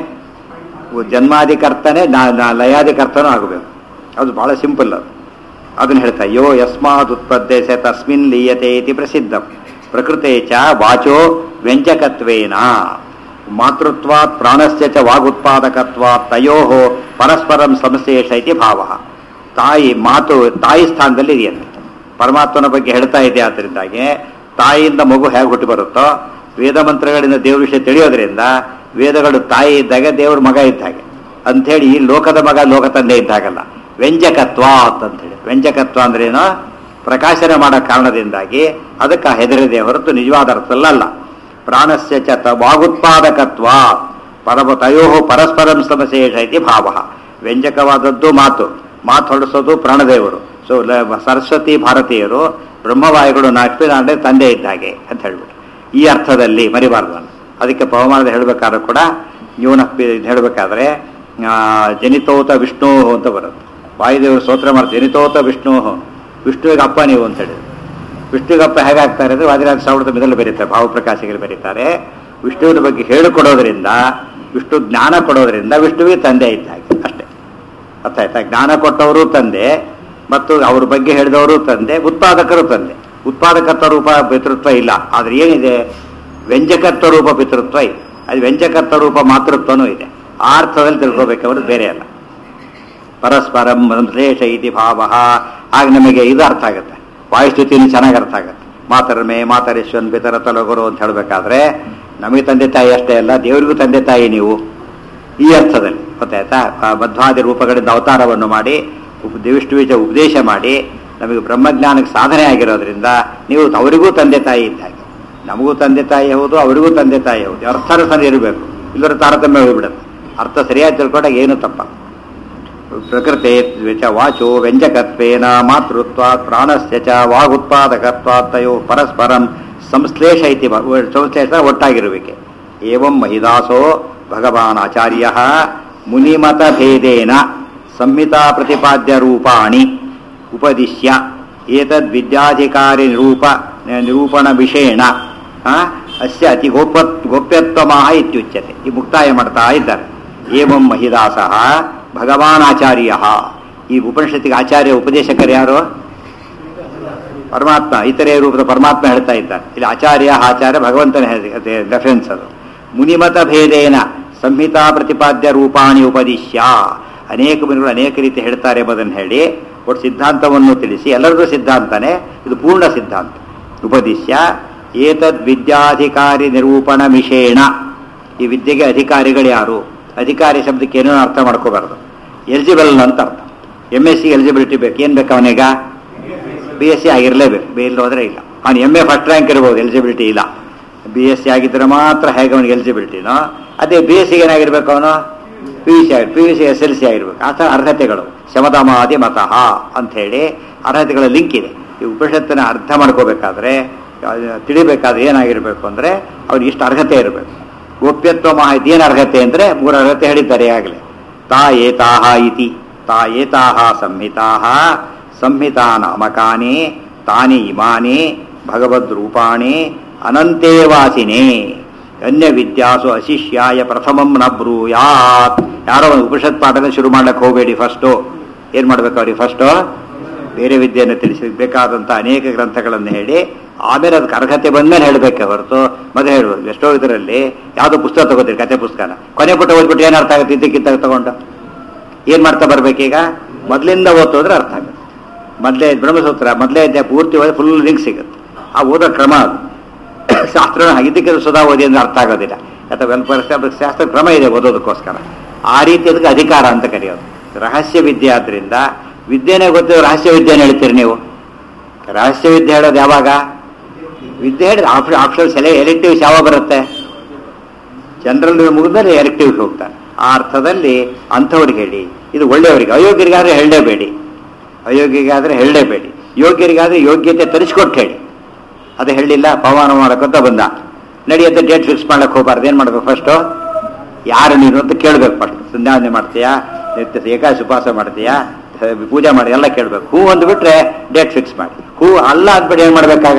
ಜನ್ಮಾಧಿಕರ್ತನೇ ನಾ- ನಾ ಲಯಾಧಿಕರ್ತನೂ ಆಗಬೇಕು ಅದು ಬಹಳ ಸಿಂಪಲ್ ಅದು ಅದನ್ನ ಹೇಳ್ತಾ ಯೋ ಯಸ್ಮಾತ್ ಉತ್ಪದ್ಯಸೆ ತಸ್ಮಿನ್ ಲೀಯತೆ ಇತಿ ಪ್ರಸಿದ್ಧ ಪ್ರಕೃತೆ ಚ ವಾಚೋ ವ್ಯಂಜಕತ್ವೇನ ಮಾತೃತ್ವಾತ್ ಪ್ರಾಣಸ್ಯ ಚ ವಾಗುತ್ಪಾದಕತ್ವಾತ್ ತಯೋ ಪರಸ್ಪರಂ ಸಂಶೇಷ ಇತಿ ಭಾವ ತಾಯಿ ಮಾತು ತಾಯಿ ಸ್ಥಾನದಲ್ಲಿ ಇದೆಯಂತೆ ಪರಮಾತ್ಮನ ಬಗ್ಗೆ ಹೇಳ್ತಾ ಇದೆ ಆದ್ದರಿಂದಾಗಿ ತಾಯಿಯಿಂದ ಮಗು ಹೇಗೆ ಹುಟ್ಟಿ ಬರುತ್ತೋ ವೇದ ಮಂತ್ರಗಳಿಂದ ದೇವ್ರ ವಿಷಯ ತಿಳಿಯೋದ್ರಿಂದ ವೇದಗಳು ತಾಯಿ ಇದ್ದಾಗ ದೇವ್ರ ಮಗ ಇದ್ದ ಹಾಗೆ ಅಂಥೇಳಿ ಈ ಲೋಕದ ಮಗ ಲೋಕ ತಂದೆ ಇದ್ದಾಗಲ್ಲ ವ್ಯಂಜಕತ್ವ ಅಂತಂತೇಳಿ ವ್ಯಂಜಕತ್ವ ಅಂದ್ರೇನು ಪ್ರಕಾಶನ ಮಾಡೋ ಕಾರಣದಿಂದಾಗಿ ಅದಕ್ಕೆ ಹೆದರಿದೆ ಹೊರತು ನಿಜವಾದ ಅರ್ಥದಲ್ಲ ಪ್ರಾಣಸ್ಯ ಚ ತ ವಾಗುತ್ಪಾದಕತ್ವ ಪರಮ ತಯೋ ಪರಸ್ಪರಂ ಸಮಶೇಷ ಇತಿ ಭಾವ ವ್ಯಂಜಕವಾದದ್ದು ಮಾತು ಮಾತು ಹೊರಡಿಸೋದು ಪ್ರಾಣದೇವರು ಸೊ ಸರಸ್ವತಿ ಭಾರತೀಯರು ಬ್ರಹ್ಮವಾಯುಗಳು ನಾಲ್ಕು ತಂದೆ ಇದ್ದ ಹಾಗೆ ಅಂತ ಹೇಳ್ಬಿಟ್ಟು ಈ ಅರ್ಥದಲ್ಲಿ ಮರಿಬಾರ್ದು ನಾನು ಅದಕ್ಕೆ ಪವಮಾನದ ಹೇಳಬೇಕಾದ್ರೆ ಕೂಡ ಇವನ ಹೇಳಬೇಕಾದ್ರೆ ಜನಿತೋತ ವಿಷ್ಣು ಅಂತ ಬರುತ್ತೆ ವಾಯುದೇವರು ಸ್ತೋತ್ರ ಮಾಡ್ತಾರೆ ಜನಿತೋತ ವಿಷ್ಣು ವಿಷ್ಣುವಿಗೆ ಅಪ್ಪ ನೀವು ಅಂತ ಹೇಳಿದ್ರು ವಿಷ್ಣುವಿಗೆ ಅಪ್ಪ ಹೇಗಾಗ್ತಾರೆ ಅಂದರೆ ವಾದಿರಾಜ ಸಾವಿರದ ಮೊದಲು ಬರೀತಾರೆ ಭಾವಪ್ರಕಾಶಿಗಳು ಬರೀತಾರೆ ವಿಷ್ಣುವಿನ ಬಗ್ಗೆ ಹೇಳಿಕೊಡೋದ್ರಿಂದ ವಿಷ್ಣು ಜ್ಞಾನ ಕೊಡೋದ್ರಿಂದ ವಿಷ್ಣುವಿಗೆ ತಂದೆ ಇದ್ದ ಹಾಗೆ ಅಷ್ಟೇ ಅರ್ಥ ಆಯ್ತಾ ಜ್ಞಾನ ಕೊಟ್ಟವರು ತಂದೆ ಮತ್ತು ಅವ್ರ ಬಗ್ಗೆ ಹೇಳಿದವರು ತಂದೆ ಉತ್ಪಾದಕರು ತಂದೆ ಉತ್ಪಾದಕತ್ವ ರೂಪ ಪಿತೃತ್ವ ಇಲ್ಲ ಆದ್ರೆ ಏನಿದೆ ವ್ಯಂಜಕತ್ವ ರೂಪ ಪಿತೃತ್ವ ಇದೆ ಅದು ವ್ಯಂಜಕತ್ವ ರೂಪ ಮಾತೃತ್ವನೂ ಇದೆ ಆ ಅರ್ಥದಲ್ಲಿ ತಿಳ್ಕೋಬೇಕವರು ಬೇರೆ ಅಲ್ಲ ಪರಸ್ಪರಂ ಸಂಶ್ಲೇಷ ಇತಿ ಭಾವ ಆಗ ನಮಗೆ ಇದು ಅರ್ಥ ಆಗುತ್ತೆ ವಾಯುಸ್ಥಿತಿನೂ ಚೆನ್ನಾಗಿ ಅರ್ಥ ಆಗುತ್ತೆ ಮಾತರಮೆ ಮಾತರೇಶ್ವನ್ ಪಿತರ ತಲಗುರು ಅಂತ ಹೇಳಬೇಕಾದ್ರೆ ನಮಗೆ ತಂದೆ ತಾಯಿ ಅಷ್ಟೇ ಅಲ್ಲ ದೇವರಿಗೂ ತಂದೆ ತಾಯಿ ನೀವು ಈ ಅರ್ಥದಲ್ಲಿ ಗೊತ್ತಾಯ್ತಾ ಆ ಬದ್ಧಾದಿ ರೂಪಗಳಿಂದ ಅವತಾರವನ್ನು ಮಾಡಿ ಉಪ- ವಿಷ್ಣುವಿಜ ಉಪದೇಶ ಮಾಡಿ ನಮಗೆ ಬ್ರಹ್ಮಜ್ಞಾನಕ್ಕೆ ಸಾಧನೆ ಆಗಿರೋದ್ರಿಂದ ನೀವು ಅವರಿಗೂ ತಂದೆ ತಾಯಿ ಇದ್ದ ಹಾಗೆ ನಮಗೂ ತಂದೆ ತಾಯಿ ಹೌದು ಅವರಿಗೂ ತಂದೆ ತಾಯಿ ಹೌದು ಅರ್ಥನ ಸರಿ ಇರಬೇಕು ಇಲ್ಲರ ತಾರತಮ್ಯ ಹೋಗ್ಬಿಡುತ್ತೆ ಅರ್ಥ ಸರಿಯಾಗಿ ತಿಳ್ಕೊಂಡಾಗ ಏನು ತಪ್ಪ ಪ್ರಕೃತೆ ಚ ವಾಚೋ ವ್ಯಂಜಕತ್ವೇನ ಮಾತೃತ್ವಾತ್ ಪ್ರಾಣಸ್ಯ ಚ ವಾಗುತ್ಪಾದಕತ್ವಾತ್ ತಯೋ ಪರಸ್ಪರಂ ಸಂಶ್ಲೇಷ ಇತಿ ಭ- ಸಂಶ್ಲೇಷ ಒಟ್ಟಾಗಿರುವಿಕೆ ಏವಂ ಮಹಿದಾಸೋ ಭಗವಾನ್ ಆಚಾರ್ಯ ಮುನಿಮತ ಭೇದೇನ ಸಂಹಿತಾ ಪ್ರತಿಪಾದ್ಯ ರೂಪಾಣಿ ಉಪದಿಶ್ಯ ಏತದ್ ವಿದ್ಯಾಧಿಕಾರಿ ನಿರೂಪ ನಿರೂಪಣ ವಿಷೇಣ ಆ, ಅಸ್ಯ ಅತಿ ಗೋಪ ಗೋಪ್ಯತ್ವಮಾಹ ಇತ್ಯುಚ್ಯತೆ ಈ ಮುಕ್ತಾಯ ಮಾಡ್ತಾ ಇದ್ದಾರೆ ಏವಂ ಮಹಿದಾಸ ಭಗವಾನ್ ಆಚಾರ್ಯ ಈ ಉಪನಿಷತ್ತಿಗೆ ಆಚಾರ್ಯ ಉಪದೇಶಕರು ಯಾರು ಪರಮಾತ್ಮ ಇತರೆ ರೂಪದ ಪರಮಾತ್ಮ ಹೇಳ್ತಾ ಇದ್ದಾರೆ ಇಲ್ಲಿ ಆಚಾರ್ಯ ಆಚಾರ್ಯ ಭಗವಂತನ ರೆಫರೆನ್ಸ್ ಅದು ಮುನಿಮತ ಭೇದೇನ ಸಂಹಿತಾ ಪ್ರತಿಪಾದ್ಯ ರೂಪಾಣಿ ಉಪದಿಶ್ಯ ಅನೇಕ ಮುನಿಗಳು ಅನೇಕ ರೀತಿ ಹೇಳ್ತಾರೆ ಎಂಬುದನ್ನು ಹೇಳಿ ಒಟ್ಟು ಸಿದ್ಧಾಂತವನ್ನು ತಿಳಿಸಿ ಎಲ್ಲರದ್ದು ಸಿದ್ಧಾಂತನೇ ಇದು ಪೂರ್ಣ ಸಿದ್ಧಾಂತ ಉಪದಿಶ್ಯ ಏತದ್ ವಿದ್ಯಾಧಿಕಾರಿ ನಿರೂಪಣ ಮಿಷೇಣ ಈ ವಿದ್ಯೆಗೆ ಅಧಿಕಾರಿಗಳು ಯಾರು ಅಧಿಕಾರಿ ಶಬ್ದಕ್ಕೆ ಏನೋ ಅರ್ಥ ಮಾಡ್ಕೋಬಾರ್ದು ಎಲಿಜಿಬಲ್ ಅಂತ ಅರ್ಥ ಎಮ್ ಎಸ್ ಸಿ ಎಲಿಜಿಬಿಲಿಟಿ ಬೇಕು ಏನು ಬೇಕು ಅವನೀಗ ಬಿ ಎಸ್ ಸಿ ಆಗಿರಲೇಬೇಕು ಬಿ ಇಲ್ಲ ಹೋದ್ರೆ ಇಲ್ಲ ಅವನು ಎಮ್ ಎ ಫಸ್ಟ್ ರ್ಯಾಂಕ್ ಇರ್ಬೋದು ಎಲಿಜಿಬಿಲಿಟಿ ಇಲ್ಲ ಬಿ ಎಸ್ ಸಿ ಆಗಿದ್ರೆ ಮಾತ್ರ ಹೇಗೆ ಅವನಿಗೆ ಎಲಿಜಿಬಿಲಿಟಿನೋ ಅದೇ ಬಿ ಎಸ್ ಸಿಗೆ ಏನಾಗಿರ್ಬೇಕು ಅವನು ಪಿ ಯು ಸಿ ಆಗಿ P U C S L C ಆಗಿರ್ಬೇಕು ಆ ಥರ ಅರ್ಹತೆಗಳು ಶಮದಮಾದಿ ಮತಃ ಅಂಥೇಳಿ ಅರ್ಹತೆಗಳ ಲಿಂಕ್ ಇದೆ ಈ ಉಪನಿಷತ್ತಿನ ಅರ್ಥ ಮಾಡ್ಕೋಬೇಕಾದ್ರೆ ಅಹ್, ತಿಳಿಬೇಕಾದ್ರೆ ಏನಾಗಿರ್ಬೇಕು ಅಂದರೆ ಅವ್ನಿಗೆ ಇಷ್ಟು ಅರ್ಹತೆ ಇರಬೇಕು ಗೋಪ್ಯತ್ವ ಮಾಹಿತಿ ಏನು ಅರ್ಹತೆ ಅಂದರೆ ಮೂರು ಅರ್ಹತೆ ಹೇಳಿದ್ದಾರೆ ಆಗಲೇ ತಾ ಏತಾಹ ಇತಿ ತಾ ಏತಾಹ ಸಂಹಿತಾಹ ಸಂಹಿತಾ ನಾಮಕಾನಿ ತಾನಿ ಇಮಾನಿ ಭಗವದ್ರೂಪಾಣಿ ಅನಂತೇ ವಾಸಿನೇ ಅನ್ಯ ವಿದ್ಯಾಸು ಅಶಿಷ್ಯಾಯ ಪ್ರಥಮಂ ನ ಬ್ರೂಯಾತ್ ಯಾರೋ ಒಂದು ಉಪನಿಷತ್ ಪಾಠನ ಶುರು ಮಾಡ್ಲಿಕ್ಕೆ ಹೋಗಬೇಡಿ ಫಸ್ಟು ಏನು ಮಾಡ್ಬೇಕು ಅವ್ರಿಗೆ ಫಸ್ಟು ಬೇರೆ ವಿದ್ಯೆಯನ್ನು ತಿಳಿಸಿ ಬೇಕಾದಂಥ ಅನೇಕ ಗ್ರಂಥಗಳನ್ನು ಹೇಳಿ ಆಮೇಲೆ ಅದಕ್ಕೆ ಅರ್ಹತೆ ಬಂದ್ಮೇಲೆ ಹೇಳಬೇಕೆ ಹೊರತು ಮೊದಲು ಹೇಳ್ಬೋದು ಎಷ್ಟೋ ಇದರಲ್ಲಿ ಯಾವುದೋ ಪುಸ್ತಕ ತಗೋತೀರಿ ಕತೆ ಪುಸ್ತಕನ ಕೊನೆ ಪುಟ ಓದ್ಬಿಟ್ಟು ಏನು ಅರ್ಥ ಆಗುತ್ತೆ ಇದ್ದಕ್ಕಿದ್ದಾಗ ತಗೊಂಡು ಏನು ಮಾಡ್ತಾ ಬರ್ಬೇಕೀಗ ಮೊದಲಿಂದ ಓದೋದ್ರೆ ಅರ್ಥ ಆಗುತ್ತೆ ಮೊದಲೇ ಬ್ರಹ್ಮಸೂತ್ರ ಮೊದಲೇ ಅಧ್ಯಾಯ ಪೂರ್ತಿ ಓದಿ ಫುಲ್ ಲಿಂಕ್ ಸಿಗುತ್ತೆ ಆ ಓದೋ ಕ್ರಮ ಅದು ಶಾಸ್ತ್ರ ಇದಕ್ಕೆ ಸುಧಾ ಓದಿ ಅಂದ್ರೆ ಅರ್ಥ ಆಗೋದಿಲ್ಲ ಅಥವಾ ವೆಲ್ಫೇರ್ ಶಾಸ್ತ್ರ ಕ್ರಮ ಇದೆ ಓದೋದಕ್ಕೋಸ್ಕರ ಆ ರೀತಿ ಅದಕ್ಕೆ ಅಧಿಕಾರ ಅಂತ ಕರೆಯೋದು ರಹಸ್ಯ ವಿದ್ಯೆ ಆದ್ರಿಂದ ವಿದ್ಯೆನೇ ಗೊತ್ತಿರೋ ರಹಸ್ಯ ವಿದ್ಯೆನ ಹೇಳ್ತೀರಿ ನೀವು ರಹಸ್ಯ ವಿದ್ಯೆ ಹೇಳೋದು ಯಾವಾಗ ವಿದ್ಯೆ ಹೇಳಿದ್ರೆ ಆಪ್ಷನ್ ಆಪ್ಷನ್ ಸೆಲೆ ಎಲೆಕ್ಟಿವ್ಸ್ ಯಾವಾಗ ಬರುತ್ತೆ ಜನರಲ್ ಮುಗಿದ್ಮೇಲೆ ಎಲೆಕ್ಟಿವ್ಗೆ ಹೋಗ್ತಾರೆ ಆ ಅರ್ಥದಲ್ಲಿ ಅಂಥವ್ರಿಗೆ ಹೇಳಿ ಇದು ಒಳ್ಳೆಯವರಿಗೆ ಅಯೋಗ್ಯರಿಗಾದ್ರೆ ಹೇಳಲೇಬೇಡಿ ಅಯೋಗ್ಯರಿಗಾದ್ರೆ ಹೇಳಲೇಬೇಡಿ ಯೋಗ್ಯರಿಗಾದ್ರೆ ಯೋಗ್ಯತೆ ತರಿಸ್ಕೊಟ್ಟು ಹೇಳಿ ಅದು ಹೇಳಿಲ್ಲ ಪವನ ಮಾಡಕ್ಕಂತ ಬಂದ ನಡೆಯುತ್ತೆ ಡೇಟ್ ಫಿಕ್ಸ್ ಮಾಡಕ್ಕೆ ಹೋಗ್ಬಾರ್ದು ಏನು ಮಾಡ್ಬೇಕು ಫಸ್ಟು ಯಾರು ನೀನು ಅಂತ ಕೇಳಬೇಕು ಫಸ್ಟ್ ಸಂಧ್ಯಾವನೆ ಮಾಡ್ತೀಯಾ ನಿತ್ಯ ಏಕಾದಶಿ ಉಪವಾಸ ಮಾಡ್ತೀಯಾ ಹ- ಪೂಜೆ ಮಾಡಿ ಎಲ್ಲ ಕೇಳಬೇಕು ಹೂ ಅಂದ್ಬಿಟ್ರೆ ಡೇಟ್ ಫಿಕ್ಸ್ ಮಾಡಿ ಹೂ ಅಲ್ಲ ಅಂದ್ಬಿಟ್ಟು ಏನು ಮಾಡ್ಬೇಕಾಗ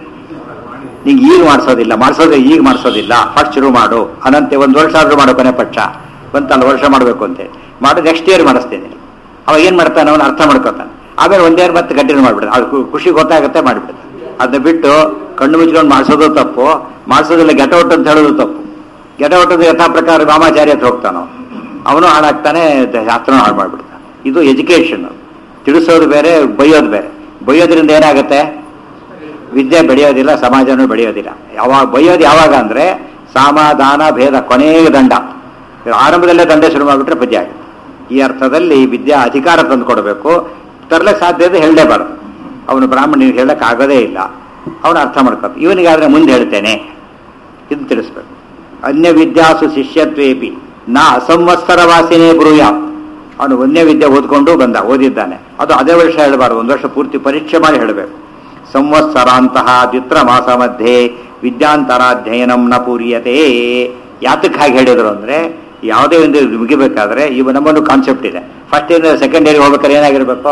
ನಿಂಗೆ ಈಗ ಮಾಡಿಸೋದಿಲ್ಲ ಮಾಡಿಸೋದ್ರೆ ಈಗ ಮಾಡಿಸೋದಿಲ್ಲ ಫಸ್ಟ್ ಶುರು ಮಾಡು ಅನಂತೆ ಒಂದು ವರ್ಷ ಆದ್ರೂ ಮಾಡೋ ಕೊನೆ ಪಕ್ಷ ಬಂತಲ್ಲ ವರ್ಷ ಮಾಡಬೇಕು ಅಂತೆ ಮಾಡು ನೆಕ್ಸ್ಟ್ ಇಯರ್ ಮಾಡಿಸ್ತೀನಿ ಅವಾಗ ಏನು ಮಾಡ್ತಾನೆ ಅವನು ಅರ್ಥ ಮಾಡ್ಕೋತಾನೆ ಆಮೇಲೆ ಒಂದೇ ಮತ್ತೆ ಕಂಟಿನ್ಯೂ ಮಾಡ್ಬಿಡ್ತಾನೆ ಅದು ಖು- ಖುಷಿ ಗೊತ್ತಾಗುತ್ತೆ ಮಾಡಿಬಿಡ್ತಾನೆ ಅದನ್ನ ಬಿಟ್ಟು ಕಣ್ಣು ಮುಚ್ಕೊಂಡು ಮಾಡಿಸೋದು ತಪ್ಪು ಮಾಡಿಸೋದಿಲ್ಲ ಗೆಟೌಟ್ ಅಂತ ಹೇಳೋದು ತಪ್ಪು ಗೆಟೌಟದ ಯಥಾ ಪ್ರಕಾರ ರಾಮಾಚಾರ್ಯ ಹತ್ರ ಹೋಗ್ತಾನೋ ಅವನು ಹಾಳಾಗ್ತಾನೆ ದ- ಶಾಸ್ತ್ರನೂ ಹಾಳು ಮಾಡ್ಬಿಡ್ತಾನೆ ಇದು ಎಜುಕೇಶನ್ ತಿಳಿಸೋದು ಬೇರೆ ಬೈಯೋದು ಬೇರೆ ಬೈಯೋದ್ರಿಂದ ಏನಾಗುತ್ತೆ ವಿದ್ಯೆ ಬೆಳೆಯೋದಿಲ್ಲ ಸಮಾಜನೂ ಬೆಳೆಯೋದಿಲ್ಲ ಯಾವಾಗ ಬೈಯೋದು ಯಾವಾಗ ಅಂದ್ರೆ ಸಮಾಧಾನ ಭೇದ ಕೊನೆಯ ದಂಡ ಆರಂಭದಲ್ಲೇ ದಂಡ ಶುರು ಮಾಡಿಬಿಟ್ರೆ ಪದ್ಯ ಆಗುತ್ತೆ ಈ ಅರ್ಥದಲ್ಲಿ ವಿದ್ಯಾ ಅಧಿಕಾರ ತಂದು ಕೊಡಬೇಕು ತರ್ಲಕ್ಕೆ ಸಾಧ್ಯ ಇದೆ ಹೇಳಲೇಬಾರ್ದು ಅವನು ಬ್ರಾಹ್ಮಣಿಗೆ ಹೇಳಕ್ ಆಗೋದೇ ಇಲ್ಲ ಅವನು ಅರ್ಥ ಮಾಡ್ಕೊತ ಇವನಿಗಾದ್ರೆ ಮುಂದೆ ಹೇಳ್ತೇನೆ ಇದು ತಿಳಿಸ್ಬೇಕು ಅನ್ಯ ವಿದ್ಯಾಸು ಶಿಷ್ಯತ್ವೇಪಿ ನಾ ಅಸಂವತ್ಸರ ವಾಸಿನೇ ಬ್ರೂಯ ಅವನು ಒಂದೇ ವಿದ್ಯೆ ಓದ್ಕೊಂಡು ಬಂದ ಓದಿದ್ದಾನೆ ಅದು ಅದೇ ವರ್ಷ ಹೇಳಬಾರ್ದು ಒಂದು ವರ್ಷ ಪೂರ್ತಿ ಪರೀಕ್ಷೆ ಮಾಡಿ ಹೇಳಬೇಕು ಸಂವತ್ಸರಾಂತಹ ದ್ವಿತ್ರ ಮಾಸ ಮಧ್ಯೆ ವಿದ್ಯಾಂತರಾಧ್ಯಯನಂ ನ ಪೂರ್ಯತೆ ಯಾತಕ್ಕೆ ಹಾಗೆ ಹೇಳಿದ್ರು ಅಂದ್ರೆ ಯಾವುದೇ ಒಂದು ಮುಗಿಬೇಕಾದ್ರೆ ಇವ ನಮ್ಮನ್ನು ಕಾನ್ಸೆಪ್ಟ್ ಇದೆ ಫಸ್ಟ್ ಇಯರ್ ಸೆಕೆಂಡ್ ಇಯರ್ ಹೋಗ್ಬೇಕಾದ್ರೆ ಏನಾಗಿರ್ಬೇಕು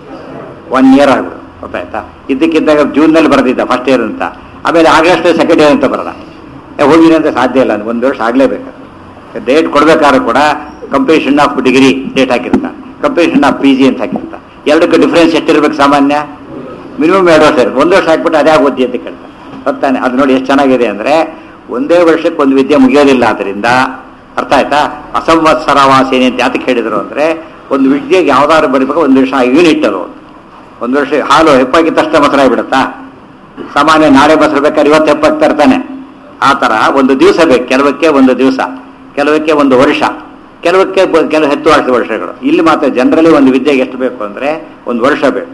ಒನ್ ಇಯರ್ ಆಗ್ಬಿಡು ಗೊತ್ತಾಯ್ತಾ ಇದ್ದಕ್ಕಿದ್ದಾಗ ಜೂನ್ನಲ್ಲಿ ಬರೆದಿದ್ದ ಫಸ್ಟ್ ಇಯರ್ ಅಂತ ಆಮೇಲೆ ಆಗಸ್ಟ್ ಸೆಕೆಂಡ್ ಇಯರ್ ಅಂತ ಬರೋದ ಹೋಗಿನಿ ಅಂತ ಸಾಧ್ಯ ಇಲ್ಲ ಒಂದು ವರ್ಷ ಆಗಲೇಬೇಕು ಡೇಟ್ ಕೊಡ್ಬೇಕಾದ್ರೂ ಕೂಡ ಕಂಪೀಷನ್ ಆಫ್ ಡಿಗ್ರಿ ಡೇಟ್ ಹಾಕಿರ್ತಾನೆ ಕಂಪೀಷನ್ ಆಫ್ ಪಿ ಜಿ ಅಂತ ಹಾಕಿರ್ತಾನೆ ಎರಡಕ್ಕೆ ಡಿಫ್ರೆನ್ಸ್ ಎಷ್ಟಿರ್ಬೇಕು ಸಾಮಾನ್ಯ ಮಿನಿಮಮ್ ಎರಡು ವರ್ಷ ಇರುತ್ತೆ ಒಂದು ವರ್ಷ ಹಾಕ್ಬಿಟ್ಟು ಅದೇ ಓದಿ ಅಂತ ಕೇಳ್ತಾನೆ ಗೊತ್ತಾನೆ ಅದು ನೋಡಿ ಎಷ್ಟು ಚೆನ್ನಾಗಿದೆ ಅಂದ್ರೆ ಒಂದೇ ವರ್ಷಕ್ಕೆ ಒಂದು ವಿದ್ಯೆ ಮುಗಿಯೋದಿಲ್ಲ ಅದರಿಂದ ಅರ್ಥ ಆಯ್ತಾ ಅಸಂವತ್ಸರ ವಾಸಿನಿ ಅಂತ ಯಾತಕ್ಕೆ ಹೇಳಿದ್ರು ಅಂದ್ರೆ ಒಂದು ವಿದ್ಯೆಗೆ ಯಾವ್ದಾದ್ರು ಬರೀಬೇಕು ಒಂದು ವರ್ಷ ಯೂನಿಟ್ ಅದು ಒಂದು ವರ್ಷ ಹಾಲು ಹೆಪ್ಪಾಗಿ ತಕ್ಷಣ ಮೊಸರು ಆಗಿಬಿಡುತ್ತಾ ಸಾಮಾನ್ಯ ನಾಳೆ ಮೊಸರು ಬೇಕಾದ್ರೆ ಇವತ್ತು ಹೆಪ್ಪಾಗ್ತಾ ಇರ್ತಾನೆ ಆ ಥರ ಒಂದು ದಿವಸ ಬೇಕು ಕೆಲವಕ್ಕೆ ಒಂದು ದಿವಸ ಕೆಲವಕ್ಕೆ ಒಂದು ವರ್ಷ ಕೆಲವಕ್ಕೆ ಬ- ಕೆಲವು ಹತ್ತು ವರ್ಷ ವರ್ಷಗಳು ಇಲ್ಲಿ ಮಾತ್ರ ಜನರಲಿ ಒಂದು ವಿದ್ಯೆಗೆ ಎಷ್ಟು ಬೇಕು ಅಂದ್ರೆ ಒಂದು ವರ್ಷ ಬೇಕು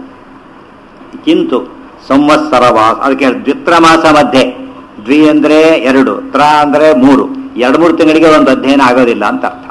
ಕಿಂತು ಸಂವತ್ಸರ ವಾಸ ಅದಕ್ಕೆ ದ್ವಿತ್ರ ಮಾಸ ಮಧ್ಯೆ ದ್ವಿ ಅಂದ್ರೆ ಎರಡು ತ್ರ ಅಂದ್ರೆ ಮೂರು ಎರಡು ಮೂರು ತಿಂಗಳಿಗೆ ಒಂದು ಅಧ್ಯಯನ ಆಗೋದಿಲ್ಲ ಅಂತ ಅರ್ಥ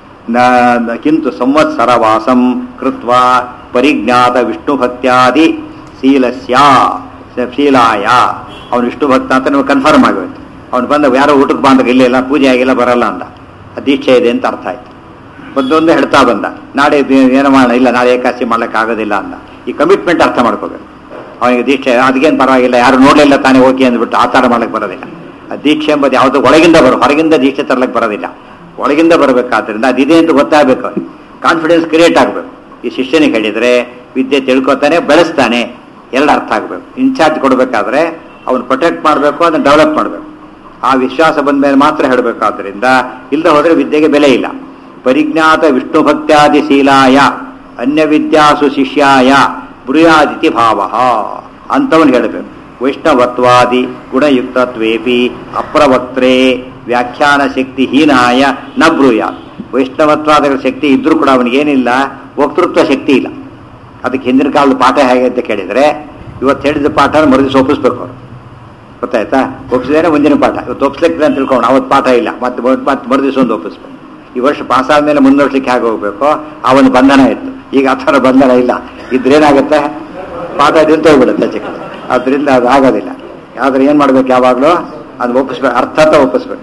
ನ- ನ- ಕಿಂತು ಸಂವತ್ಸರ ವಾಸಂ ಕೃತ್ವ ಪರಿಜ್ಞಾತ ವಿಷ್ಣು ಭಕ್ತ್ಯಾದಿ ಶೀಲಸ್ಯ ಸ- ಶೀಲಾಯ ಅವನು ವಿಷ್ಣು ಭಕ್ತ ಅಂತ ನೀವು ಕನ್ಫರ್ಮ್ ಆಗೋಯ್ತು ಅವನು ಬಂದ ಯಾರೋ ಊಟಕ್ಕೆ ಬಂದಾಗ ಇಲ್ಲ ಇಲ್ಲ ಪೂಜೆ ಆಗಿಲ್ಲ ಬರಲ್ಲ ಅಂದ ಆ ದೀಕ್ಷೆ ಇದೆ ಅಂತ ಅರ್ಥ ಆಯ್ತು ಒಂದೊಂದು ಹೇಳ್ತಾ ಬಂದ ನಾಳೆ ಇದು ಏನೋ ಮಾಡೋಣ ಇಲ್ಲ ನಾಳೆ ಏಕಾಸಿ ಮಾಡ್ಲಿಕ್ಕೆ ಆಗೋದಿಲ್ಲ ಅಂದ ಈ ಕಮಿಟ್ಮೆಂಟ್ ಅರ್ಥ ಮಾಡ್ಕೋಬೇಕು ಅವನಿಗೆ ದೀಕ್ಷೆ ಅದಕ್ಕೇನು ಪರವಾಗಿಲ್ಲ ಯಾರು ನೋಡಲಿಲ್ಲ ತಾನೇ ಓಕೆ ಅಂದ್ಬಿಟ್ಟು ಆ ಥರ ಮಾಡ್ಲಿಕ್ಕೆ ಬರೋದಿಲ್ಲ ಆ ದೀಕ್ಷೆ ಎಂಬುದು ಯಾವುದು ಒಳಗಿಂದ ಬರೋ ಹೊರಗಿಂದ ದೀಕ್ಷೆ ತರಲಿಕ್ಕೆ ಬರೋದಿಲ್ಲ ಒಳಗಿಂದ ಬರಬೇಕಾದ್ರಿಂದ ಅದಿದೆ ಅಂತ ಗೊತ್ತಾಗಬೇಕು ಅವ್ನಿಗೆ ಕಾನ್ಫಿಡೆನ್ಸ್ ಕ್ರಿಯೇಟ್ ಆಗಬೇಕು ಈ ಶಿಷ್ಯನಿಗೆ ಹೇಳಿದರೆ ವಿದ್ಯೆ ತಿಳ್ಕೊತಾನೆ ಬೆಳೆಸ್ತಾನೆ ಎರಡು ಅರ್ಥ ಆಗಬೇಕು ಇನ್ಚಾರ್ಜ್ ಕೊಡಬೇಕಾದ್ರೆ ಅವನು ಪ್ರೊಟೆಕ್ಟ್ ಮಾಡಬೇಕು ಅದನ್ನು ಡೆವಲಪ್ ಮಾಡಬೇಕು ಆ ವಿಶ್ವಾಸ ಬಂದ ಮೇಲೆ ಮಾತ್ರ ಹೇಳಬೇಕಾದ್ರಿಂದ ಇಲ್ಲದೆ ಹೋದರೆ ವಿದ್ಯೆಗೆ ಬೆಲೆ ಇಲ್ಲ ಪರಿಜ್ಞಾತ ವಿಷ್ಣು ಭಕ್ತ್ಯಾದಿ ಶೀಲಾಯ ಅನ್ಯ ವಿದ್ಯಾಸು ಶಿಷ್ಯಾಯ ಬ್ರೂಯಾದಿತಿ ಭಾವ ಅಂಥವನು ಹೇಳಬೇಕು ವೈಷ್ಣವತ್ವಾದಿ ಗುಣಯುಕ್ತತ್ವೇಪಿ ಅಪ್ರವಕ್ತ್ರೇ ವ್ಯಾಖ್ಯಾನ ಶಕ್ತಿ ಹೀನಾಯ ನ ಬ್ರೂಯಾತ್ ವೈಷ್ಣವತ್ವಾದ ಶಕ್ತಿ ಇದ್ರೂ ಕೂಡ ಅವನಿಗೇನಿಲ್ಲ ವಕ್ತೃತ್ವ ಶಕ್ತಿ ಇಲ್ಲ ಅದಕ್ಕೆ ಹಿಂದಿನ ಕಾಲದ ಪಾಠ ಹೇಗೆ ಅಂತ ಕೇಳಿದರೆ ಇವತ್ತು ಹೇಳಿದ ಪಾಠ ಮರುದಿವಸ ಒಪ್ಪಿಸ್ಬೇಕು ಅವರು ಗೊತ್ತಾಯ್ತಾ ಒಪ್ಪಿಸಿದ್ರೆ ಮುಂದಿನ ಪಾಠ ಇವತ್ತು ಒಪ್ಪಿಸ್ಲಿಕ್ಕೆ ಅಂತ ತಿಳ್ಕೊಂಡು ಅವತ್ತು ಪಾಠ ಇಲ್ಲ ಮತ್ತೆ ಮರು- ಮತ್ತೆ ಮರುದಿವಸ ಒಂದು ಒಪ್ಪಿಸ್ಬೇಕು ಈ ವರ್ಷ ಪಾಸ್ ಆದ್ಮೇಲೆ ಮುಂದೆ ವರ್ಷಕ್ಕೆ ಹೇಗೆ ಹೋಗ್ಬೇಕು ಆ ಒಂದು ಬಂಧನ ಇತ್ತು ಈಗ ಆ ಥರ ಬಂಧನ ಇಲ್ಲ ಇದ್ರೇನಾಗುತ್ತೆ ಪಾಠ ನಿಂತೋಗ್ಬಿಡುತ್ತೆ ಚಿಕ್ಕ ಅದರಿಂದ ಅದು ಆಗೋದಿಲ್ಲ ಆದ್ರೆ ಏನು ಮಾಡ್ಬೇಕು ಯಾವಾಗಲೂ ಅದು ಒಪ್ಪಿಸ್ಬೇಕು ಅರ್ಥಾತ ಒಪ್ಪಿಸ್ಬೇಕು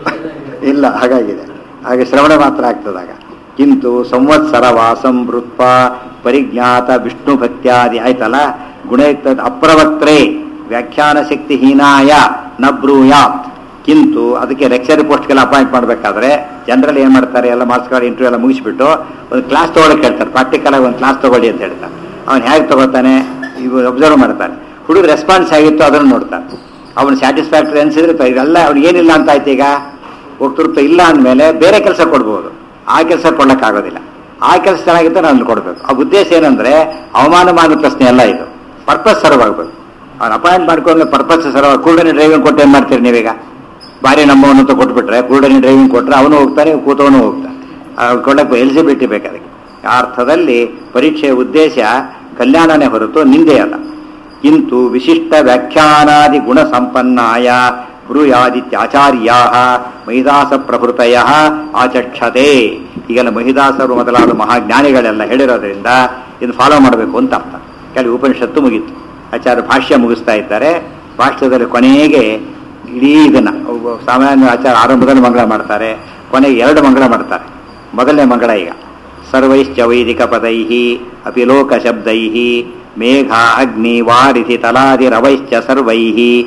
ಇಲ್ಲ ಹಾಗಾಗಿದೆ ಹಾಗೆ ಶ್ರವಣ ಮಾತ್ರ ಆಗ್ತದಾಗ ಕಿಂತು ಸಂವತ್ಸರ ವಾಸಂ ವೃತ್ಪ ಪರಿಜ್ಞಾತ ವಿಷ್ಣು ಭಕ್ತ್ಯಾದಿ ಆಯ್ತಲ್ಲ ಗುಣಯುಕ್ತ ಅಪ್ರವಕ್ತ್ರೇ ವ್ಯಾಖ್ಯಾನ ಶಕ್ತಿ ಹೀನಾಯ ನ ಬ್ರೂಯಾತ್ ಕಿಂತು ಅದಕ್ಕೆ ಲೆಕ್ಚರ್ ಪೋಸ್ಟ್ಗೆಲ್ಲ ಅಪಾಯಿಂಟ್ ಮಾಡಬೇಕಾದ್ರೆ ಜನರಲ್ ಏನು ಮಾಡ್ತಾರೆ ಎಲ್ಲ ಮಾರ್ಕ್ಸ್ ಕಾರ್ಡ್ ಇಂಟರ್ವ್ಯೂ ಎಲ್ಲ ಮುಗಿಸ್ಬಿಟ್ಟು ಒಂದು ಕ್ಲಾಸ್ ತೊಗೊಳಕ್ಕೆ ಹೇಳ್ತಾರೆ ಪ್ರಾಕ್ಟಿಕಲ್ ಆಗಿ ಒಂದು ಕ್ಲಾಸ್ ತಗೊಳ್ಳಿ ಅಂತ ಹೇಳ್ತಾರೆ ಅವನು ಹೇಗೆ ತಗೋತಾನೆ ಇವು ಅಬ್ಸರ್ವ್ ಮಾಡ್ತಾನೆ ಹುಡುಗ ರೆಸ್ಪಾನ್ಸ್ ಆಗಿತ್ತು ಅದನ್ನು ನೋಡ್ತಾನೆ ಅವನು ಸ್ಯಾಟಿಸ್ಫ್ಯಾಕ್ಟರಿ ಅನ್ಸಿದ್ರೆ ತ- ಇದೆಲ್ಲ ಅವ್ನಿಗೆ ಏನಿಲ್ಲ ಅಂತ ಆಯ್ತು ಈಗ ವಕ್ತೃತ್ವ ಇಲ್ಲ ಅಂದಮೇಲೆ ಬೇರೆ ಕೆಲಸ ಕೊಡ್ಬೋದು ಆ ಕೆಲಸ ಕೊಡೋಕ್ಕಾಗೋದಿಲ್ಲ ಆ ಕೆಲಸ ಚೆನ್ನಾಗಿತ್ತು ನಾನು ಕೊಡಬೇಕು ಆ ಉದ್ದೇಶ ಏನಂದ್ರೆ ಅವಮಾನ ಮಾಡೋ ಪ್ರಶ್ನೆ ಎಲ್ಲ ಇದು ಪರ್ಪಸ್ ಸರ್ವ್ ಆಗಬೇಕು ಅವ್ನು ಅಪಾಯಿಂಟ್ ಮಾಡ್ಕೊಂಡು ಪರ್ಪಸ್ ಸರ್ವ್ ಕೂಡನೆ ಡ್ರೈವಿಂಗ್ ಕೊಟ್ಟು ಏನು ಮಾಡ್ತೀರಿ ನೀವೀಗ ಬಾರಿ ನಮ್ಮವನು ಅಂತ ಕೊಟ್ಬಿಟ್ರೆ ಕೂಡನೆ ಡ್ರೈವಿಂಗ್ ಕೊಟ್ಟರೆ ಅವನು ಹೋಗ್ತಾನೆ ಕೂತವನು ಹೋಗ್ತಾನೆ ಅವ್ನು ಕೊಡಕ್ಕೆ ಎಲಿಜಿಬಿಲಿಟಿ ಬೇಕು ಅದಕ್ಕೆ ಆ ಅರ್ಥದಲ್ಲಿ ಪರೀಕ್ಷೆಯ ಉದ್ದೇಶ ಕಲ್ಯಾಣನೇ ಹೊರತು ನಿಂದೆ ಅಲ್ಲ ಕಿಂತು ವಿಶಿಷ್ಟ ವ್ಯಾಖ್ಯಾನಾದಿ ಗುಣ ಸಂಪನ್ನಾಯ ಬ್ರೂಯಾದಿತ್ಯಾಚಾರ್ಯಾ ಮಹಿದಾಸ ಪ್ರಭೃತಯ ಆಚಕ್ಷತೆ ಈಗೆಲ್ಲ ಮಹಿದಾಸರು ಮೊದಲಾದ ಮಹಾಜ್ಞಾನಿಗಳೆಲ್ಲ ಹೇಳಿರೋದ್ರಿಂದ ಇದು ಫಾಲೋ ಮಾಡಬೇಕು ಅಂತ ಅರ್ಥ ಕೆಲವು ಉಪನಿಷತ್ತು ಮುಗೀತು ಆಚಾರ್ಯ ಭಾಷ್ಯ ಮುಗಿಸ್ತಾ ಇದ್ದಾರೆ ಭಾಷ್ಯದಲ್ಲಿ ಕೊನೆಗೆ ಇಡೀ ಇದನ್ನ ಒಬ್ಬ ಸಾಮಾನ್ಯ ಆಚಾರ ಆರಂಭದಲ್ಲಿ ಮಂಗಳ ಮಾಡ್ತಾರೆ ಕೊನೆಗೆ ಎರಡು ಮಂಗಳ ಮಾಡ್ತಾರೆ ಮೊದಲನೇ ಮಂಗಳ ಈಗ ಸರ್ವೈಶ್ಚ ವೈದಿಕ ಪದೈ ಅಪಿ ಲೋಕ ಶಬ್ದೈ ಮೇಘ ಅಗ್ನಿ ವಾರಿಧಿ ತಲಾದಿರವೈಶ್ಚ ಸರ್ವೈ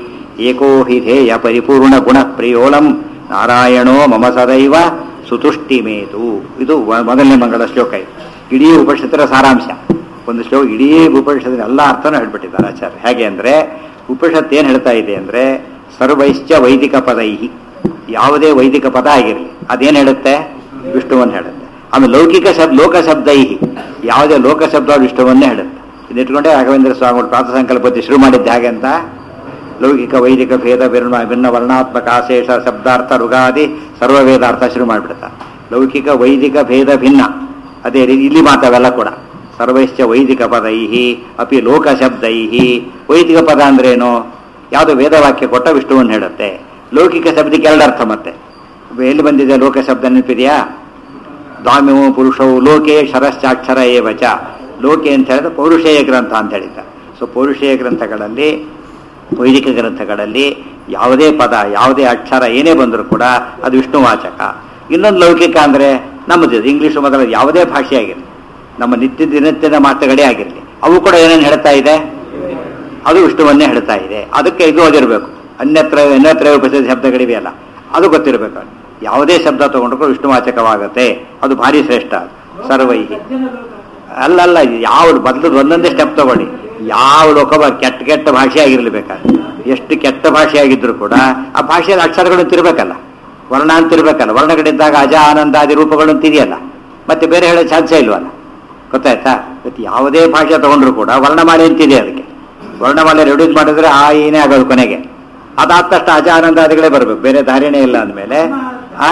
ಏಕೋ ಹಿ ಧ್ಯೇಯ ಪರಿಪೂರ್ಣ ಗುಣ ಪ್ರಿಯೋಳಂ ನಾರಾಯಣೋ ಮಮ ಸದೈವ ಸುತುಷ್ಟಿಮೇತು ಇದು ವ- ಮೊದಲನೇ ಮಂಗಳ ಶ್ಲೋಕ ಇದು ಇಡೀ ಉಪನಿಷತ್ತರ ಸಾರಾಂಶ ಒಂದು ಶ್ಲೋಕ ಇಡೀ ಉಪನಿಷತ್ತಿನ ಎಲ್ಲ ಅರ್ಥನೂ ಹೇಳ್ಬಿಟ್ಟಿದ್ದಾರೆ ಆಚಾರ್ಯ ಹೇಗೆ ಅಂದ್ರೆ ಉಪನಿಷತ್ ಏನು ಹೇಳ್ತಾ ಇದೆ ಅಂದ್ರೆ ಸರ್ವೈಶ್ಚ ವೈದಿಕ ಪದೈಹಿ ಯಾವುದೇ ವೈದಿಕ ಪದ ಆಗಿರಲಿ ಅದೇನು ಹೇಳುತ್ತೆ ವಿಷ್ಣುವನ್ನು ಹೇಳುತ್ತೆ ಆಮೇಲೆ ಲೌಕಿಕ ಶಬ್ದ ಲೋಕ ಶಬ್ದೈಹಿ ಯಾವುದೇ ಲೋಕ ಶಬ್ದ ವಿಷ್ಣುವನ್ನೇ ಹೇಳುತ್ತೆ ಇದಿಟ್ಕೊಂಡೆ ರಾಘವೇಂದ್ರ ಸ್ವಾಮಿಗಳು ಪ್ರಾತ ಸಂಕಲ್ಪತಿ ಶುರು ಮಾಡಿದ್ದು ಹಾಗೆ ಅಂತ ಲೌಕಿಕ ವೈದಿಕ ಭೇದ ಭಿನ್ನ ಭಿನ್ನ ವರ್ಣಾತ್ಮಕ ಆಶೇಷ ಶಬ್ದಾರ್ಥ ಋಗಾದಿ ಸರ್ವ ವೇದಾರ್ಥ ಶುರು ಮಾಡಿಬಿಡ್ತಾರೆ ಲೌಕಿಕ ವೈದಿಕ ಭೇದ ಭಿನ್ನ ಅದೇ ರೀತಿ ಇಲ್ಲಿ ಮಾತಾವೆಲ್ಲ ಕೂಡ ಸರ್ವೈಶ್ಚ ವೈದಿಕ ಪದೈಹಿ ಅಪಿ ಲೋಕ ಶಬ್ದೈಹಿ ವೈದಿಕ ಪದ ಅಂದ್ರೇನು ಯಾವುದು ವೇದವಾಕ್ಯ ಕೊಟ್ಟ ವಿಷ್ಣುವನ್ನು ಹೇಳುತ್ತೆ ಲೌಕಿಕ ಶಬ್ದಕ್ಕೆ ಎರಡು ಅರ್ಥ ಮತ್ತೆ ಎಲ್ಲಿ ಬಂದಿದೆ ಲೋಕ ಶಬ್ದ ನೆನಪಿದೆಯಾ ದಾಮ್ಯವು ಪುರುಷವು ಲೋಕೆ ಶರಶ್ಚಾಕ್ಷರ ಏವಚ ಲೋಕೆ ಅಂತ ಹೇಳಿದ್ರೆ ಪೌರುಷೇಯ ಗ್ರಂಥ ಅಂತ ಹೇಳಿದ್ದಾರೆ ಸೊ ಪೌರುಷೇಯ ಗ್ರಂಥಗಳಲ್ಲಿ ವೈದಿಕ ಗ್ರಂಥಗಳಲ್ಲಿ ಯಾವುದೇ ಪದ ಯಾವುದೇ ಅಕ್ಷರ ಏನೇ ಬಂದರೂ ಕೂಡ ಅದು ವಿಷ್ಣುವಾಚಕ ಇನ್ನೊಂದು ಲೌಕಿಕ ಅಂದರೆ ನಮ್ಮದು ಇಂಗ್ಲೀಷು ಮೊದಲ ಯಾವುದೇ ಭಾಷೆ ಆಗಿರಲಿ ನಮ್ಮ ನಿತ್ಯ ದಿನನಿತ್ಯದ ಮಾತುಗಳೇ ಆಗಿರಲಿ ಅವು ಕೂಡ ಏನೇನು ಹೇಳ್ತಾ ಇದೆ ಅದು ವಿಷ್ಣುವನ್ನೇ ಹೇಳ್ತಾ ಇದೆ ಅದಕ್ಕೆ ಇದು ಓದಿರಬೇಕು ಅನ್ಯತ್ರ ಅನ್ಯತ್ರ ಉಪಸ್ಥಿತ ಶಬ್ದಗಳಿವೆಯಲ್ಲ ಅದು ಗೊತ್ತಿರಬೇಕು ಯಾವುದೇ ಶಬ್ದ ತಗೊಂಡ್ರು ವಿಷ್ಣುವಾಚಕವಾಗುತ್ತೆ ಅದು ಭಾರಿ ಶ್ರೇಷ್ಠ ಸರ್ವೈಹಿ ಅಲ್ಲಲ್ಲ ಇದು ಯಾವ ಬದಲು ಒಂದೊಂದೇ ಸ್ಟೆಪ್ ತಗೊಳ್ಳಿ ಯಾವ ಲೋಕ ಕೆಟ್ಟ ಕೆಟ್ಟ ಭಾಷೆ ಆಗಿರಲಿ ಬೇಕಾದ್ರೆ ಎಷ್ಟು ಕೆಟ್ಟ ಭಾಷೆ ಆಗಿದ್ರು ಕೂಡ ಆ ಭಾಷೆಯಲ್ಲಿ ಅಕ್ಷರಗಳು ತಿರ್ಬೇಕಲ್ಲ ವರ್ಣ ಅಂತ ಇರ್ಬೇಕಲ್ಲ ವರ್ಣಗಳಿದ್ದಾಗ ಅಜ ಆನಂದಾದಿ ರೂಪಗಳು ಅಂತ ಇದೆಯಲ್ಲ ಮತ್ತೆ ಬೇರೆ ಹೇಳೋ ಚಾನ್ಸೇ ಇಲ್ವಲ್ಲ ಗೊತ್ತಾಯ್ತಾ ಮತ್ತೆ ಯಾವುದೇ ಭಾಷೆ ತಗೊಂಡ್ರು ಕೂಡ ವರ್ಣಮಾಲೆ ಅಂತಿದೆ ಅದಕ್ಕೆ ವರ್ಣಮಾಲೆ ರೆಡ್ಯೂಸ್ ಮಾಡಿದ್ರೆ ಆ ಏನೇ ಆಗೋದು ಕೊನೆಗೆ ಅದಾದ ತಕ್ಷಣ ಅಜ ಆನಂದಾದಿಗಳೇ ಬರಬೇಕು ಬೇರೆ ದಾರಿನೇ ಇಲ್ಲ ಅಂದಮೇಲೆ ಆ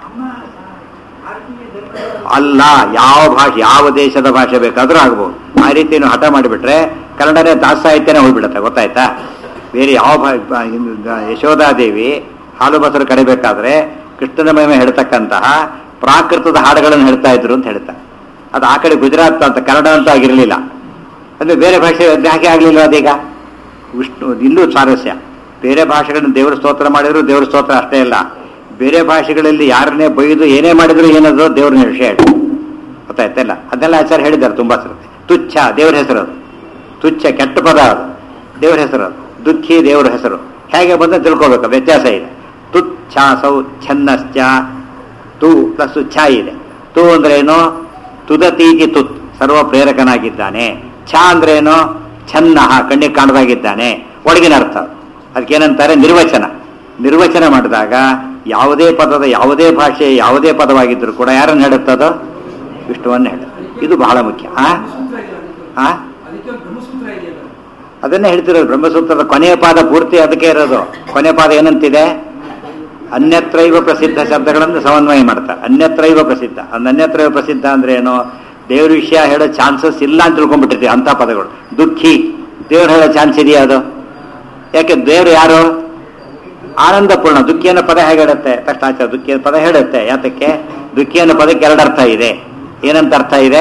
ಅಲ್ಲ ಯಾವ ಭಾಷೆ ಯಾವ ದೇಶದ ಭಾಷೆ ಬೇಕಾದ್ರೂ ಆಗ್ಬೋದು ಆ ರೀತಿ ನೀವು ಹಠ ಮಾಡಿಬಿಟ್ರೆ ಕನ್ನಡನೇ ದಾಸ ಸಾಹಿತ್ಯನೇ ಹೋಗ್ಬಿಡುತ್ತೆ ಗೊತ್ತಾಯ್ತಾ ಬೇರೆ ಯಾವ ಭಾ ಬಾ- ಇನ್ನು ದ- ಯಶೋಧಾದೇವಿ ಹಾಲು ಬಸರು ಕಡಿಬೇಕಾದ್ರೆ ಕೃಷ್ಣನ ಮಹಿಮೆ ಹೇಳ್ತಕ್ಕಂತಹ ಪ್ರಾಕೃತದ ಹಾಡುಗಳನ್ನು ಹೇಳ್ತಾ ಇದ್ರು ಅಂತ ಹೇಳ್ತಾರೆ ಅದು ಆ ಕಡೆ ಗುಜರಾತ್ ಅಂತ ಕನ್ನಡ ಅಂತ ಆಗಿರಲಿಲ್ಲ ಅಂದ್ರೆ ಬೇರೆ ಭಾಷೆ ಅದು ಯಾಕೆ ಆಗಲಿಲ್ಲ ಅದೀಗ ವಿಷ್ಣು ಇಲ್ಲೂ ಸ್ವಾರಸ್ಯ ಬೇರೆ ಭಾಷೆಗಳನ್ನು ದೇವರ ಸ್ತೋತ್ರ ಮಾಡಿದ್ರು ದೇವರ ಸ್ತೋತ್ರ ಅಷ್ಟೇ ಇಲ್ಲ ಬೇರೆ ಭಾಷೆಗಳಲ್ಲಿ ಯಾರನ್ನೇ ಬೈದು ಏನೇ ಮಾಡಿದ್ರು ಏನದು ದೇವ್ರನ್ನ ವಿಷಯ ಹೇಳಿ ಗೊತ್ತಾಯ್ತಲ್ಲ ಅದನ್ನೆಲ್ಲ ಆಚಾರ್ಯ ಹೇಳಿದ್ದಾರೆ ತುಂಬಾ ಸಲ ತುಚ್ಛ ದೇವರ ಹೆಸರು ಅದು ತುಚ್ಛ ಕೆಟ್ಟ ಪದ ಅದು ದೇವರ ಹೆಸರು ಅದು ದುಃಖಿ ದೇವರ ಹೆಸರು ಹೇಗೆ ಬಂದ ತಿಳ್ಕೊಬೇಕು ವ್ಯತ್ಯಾಸ ಇದೆ ತುತ್ ಛ ಸೌ ಛನ್ನಶ್ಚ ತು ಪ್ಲಸ್ ಛ ಇದೆ ತು ಅಂದ್ರೇನು ತುದತೀತಿ ತುತ್ ಸರ್ವ ಪ್ರೇರಕನಾಗಿದ್ದಾನೆ ಛ ಅಂದ್ರೇನು ಛನ್ನ ಕಣ್ಣಿಗೆ ಕಾಣದಾಗಿದ್ದಾನೆ ಒಳಗಿನ ಅರ್ಥ ಅದಕ್ಕೇನಂತಾರೆ ನಿರ್ವಚನ ನಿರ್ವಚನ ಮಾಡಿದಾಗ ಯಾವುದೇ ಪದದ ಯಾವುದೇ ಭಾಷೆ ಯಾವುದೇ ಪದವಾಗಿದ್ದರೂ ಕೂಡ ಯಾರನ್ನು ಹೇಳುತ್ತದೋ ವಿಷ್ಣುವನ್ನು ಹೇಳುತ್ತೆ ಇದು ಬಹಳ ಮುಖ್ಯ ಆ ಆ ಅದಕ್ಕೆ ಒಂದು ಬ್ರಹ್ಮಸೂತ್ರ ಇದೆಯಲ್ಲ ಅದನ್ನೇ ಹೇಳ್ತಿರೋದು ಬ್ರಹ್ಮಸೂತ್ರದ ಕೊನೆಯ ಪಾದ ಪೂರ್ತಿ ಅದಕ್ಕೆ ಇರೋದು ಕೊನೆಯ ಪಾದ ಏನಂತಿದೆ ಅನ್ಯತ್ರೈವ ಪ್ರಸಿದ್ಧ ಶಬ್ದಗಳನ್ನು ಸಮನ್ವಯ ಮಾಡ್ತಾರೆ ಅನ್ಯತ್ರೈವ ಪ್ರಸಿದ್ಧ ಅಂದ್ ಅನ್ಯತ್ರೈವ ಪ್ರಸಿದ್ಧ ಅಂದ್ರೆ ಏನು ದೇವ್ರ ವಿಷಯ ಹೇಳೋ ಚಾನ್ಸಸ್ ಇಲ್ಲ ಅಂತ ತಿಳ್ಕೊಂಡ್ಬಿಟ್ಟಿರ್ತೀವಿ ಅಂತ ಪದಗಳು ದುಃಖಿ ದೇವ್ರು ಹೇಳೋ ಚಾನ್ಸ್ ಇದೆಯಾ ಅದು ಯಾಕೆ ದೇವ್ರು ಯಾರು ಆನಂದಪೂರ್ಣ ದುಃಖಿ ಅನ್ನೋ ಪದ ಹೇಗೆ ಹೇಳುತ್ತೆ ತಕ್ಷಣ ಆಚಾರ ದುಃಖಿ ಅನ್ನೋ ಪದ ಹೇಳುತ್ತೆ ಯಾತಕ್ಕೆ ದುಃಖಿ ಅನ್ನೋ ಪದಕ್ಕೆ ಎರಡು ಅರ್ಥ ಇದೆ ಏನಂತ ಅರ್ಥ ಇದೆ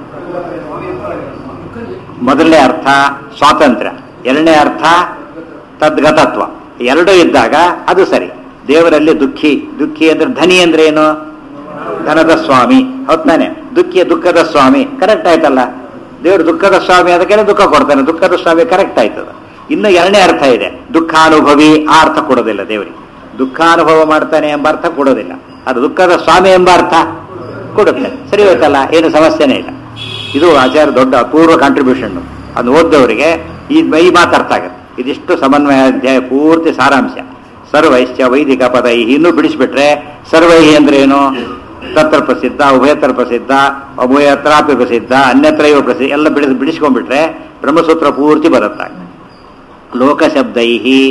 ಮೊದಲನೇ ಅರ್ಥ ಸ್ವಾತಂತ್ರ್ಯ ಎರಡನೇ ಅರ್ಥ ತದ್ಗತತ್ವ ಎರಡೂ ಇದ್ದಾಗ ಅದು ಸರಿ ದೇವರಲ್ಲಿ ದುಃಖಿ ದುಃಖಿ ಅಂದ್ರೆ ಧನಿ ಅಂದ್ರೆ ಏನು ಧನದ ಸ್ವಾಮಿ ಹೌದಾನೆ ದುಃಖಿ ದುಃಖದ ಸ್ವಾಮಿ ಕರೆಕ್ಟ್ ಆಯ್ತಲ್ಲ ದೇವರು ದುಃಖದ ಸ್ವಾಮಿ ಅದಕ್ಕೆ ದುಃಖ ಕೊಡ್ತಾನೆ ದುಃಖದ ಸ್ವಾಮಿ ಕರೆಕ್ಟ್ ಆಯ್ತದ ಇನ್ನು ಎರಡನೇ ಅರ್ಥ ಇದೆ ದುಃಖಾನುಭವಿ ಆ ಅರ್ಥ ಕೊಡೋದಿಲ್ಲ ದೇವರಿಗೆ ದುಃಖಾನುಭವ ಮಾಡ್ತಾನೆ ಎಂಬ ಅರ್ಥ ಕೊಡೋದಿಲ್ಲ ಅದು ದುಃಖದ ಸ್ವಾಮಿ ಎಂಬ ಅರ್ಥ ಕೊಡುತ್ತೆ ಸರಿ ಹೋಯ್ತಲ್ಲ ಏನು ಸಮಸ್ಯೆನೇ ಇಲ್ಲ ಇದು ಆಚಾರ್ಯ ದೊಡ್ಡ ಅಪೂರ್ವ ಕಾಂಟ್ರಿಬ್ಯೂಷನ್ ಅದು ಓದ್ದವರಿಗೆ ಈ ಈ ಮಾತು ಅರ್ಥ ಆಗುತ್ತೆ ಇದಿಷ್ಟು ಸಮನ್ವಯ ಅಧ್ಯಾಯ ಪೂರ್ತಿ ಸಾರಾಂಶ ಸರ್ವೈಶ್ಚ ವೈದಿಕ ಪದ ಇನ್ನೂ ಬಿಡಿಸ್ಬಿಟ್ರೆ ಸರ್ವೈಹಿ ಅಂದ್ರೆ ಏನು ತತ್ರ ಪ್ರಸಿದ್ಧ ಉಭಯತರ ಪ್ರಸಿದ್ಧ ಉಭಯತ್ರಾಪಿ ಪ್ರಸಿದ್ಧ ಅನ್ಯತ್ರೈವ ಪ್ರಸಿದ್ಧ ಎಲ್ಲ ಬಿಡಿಸ್ ಬಿಡಿಸ್ಕೊಂಡ್ಬಿಟ್ರೆ ಬ್ರಹ್ಮಸೂತ್ರ ಪೂರ್ತಿ ಬರುತ್ತೆ ಲೋಕಶಬ್ದೈ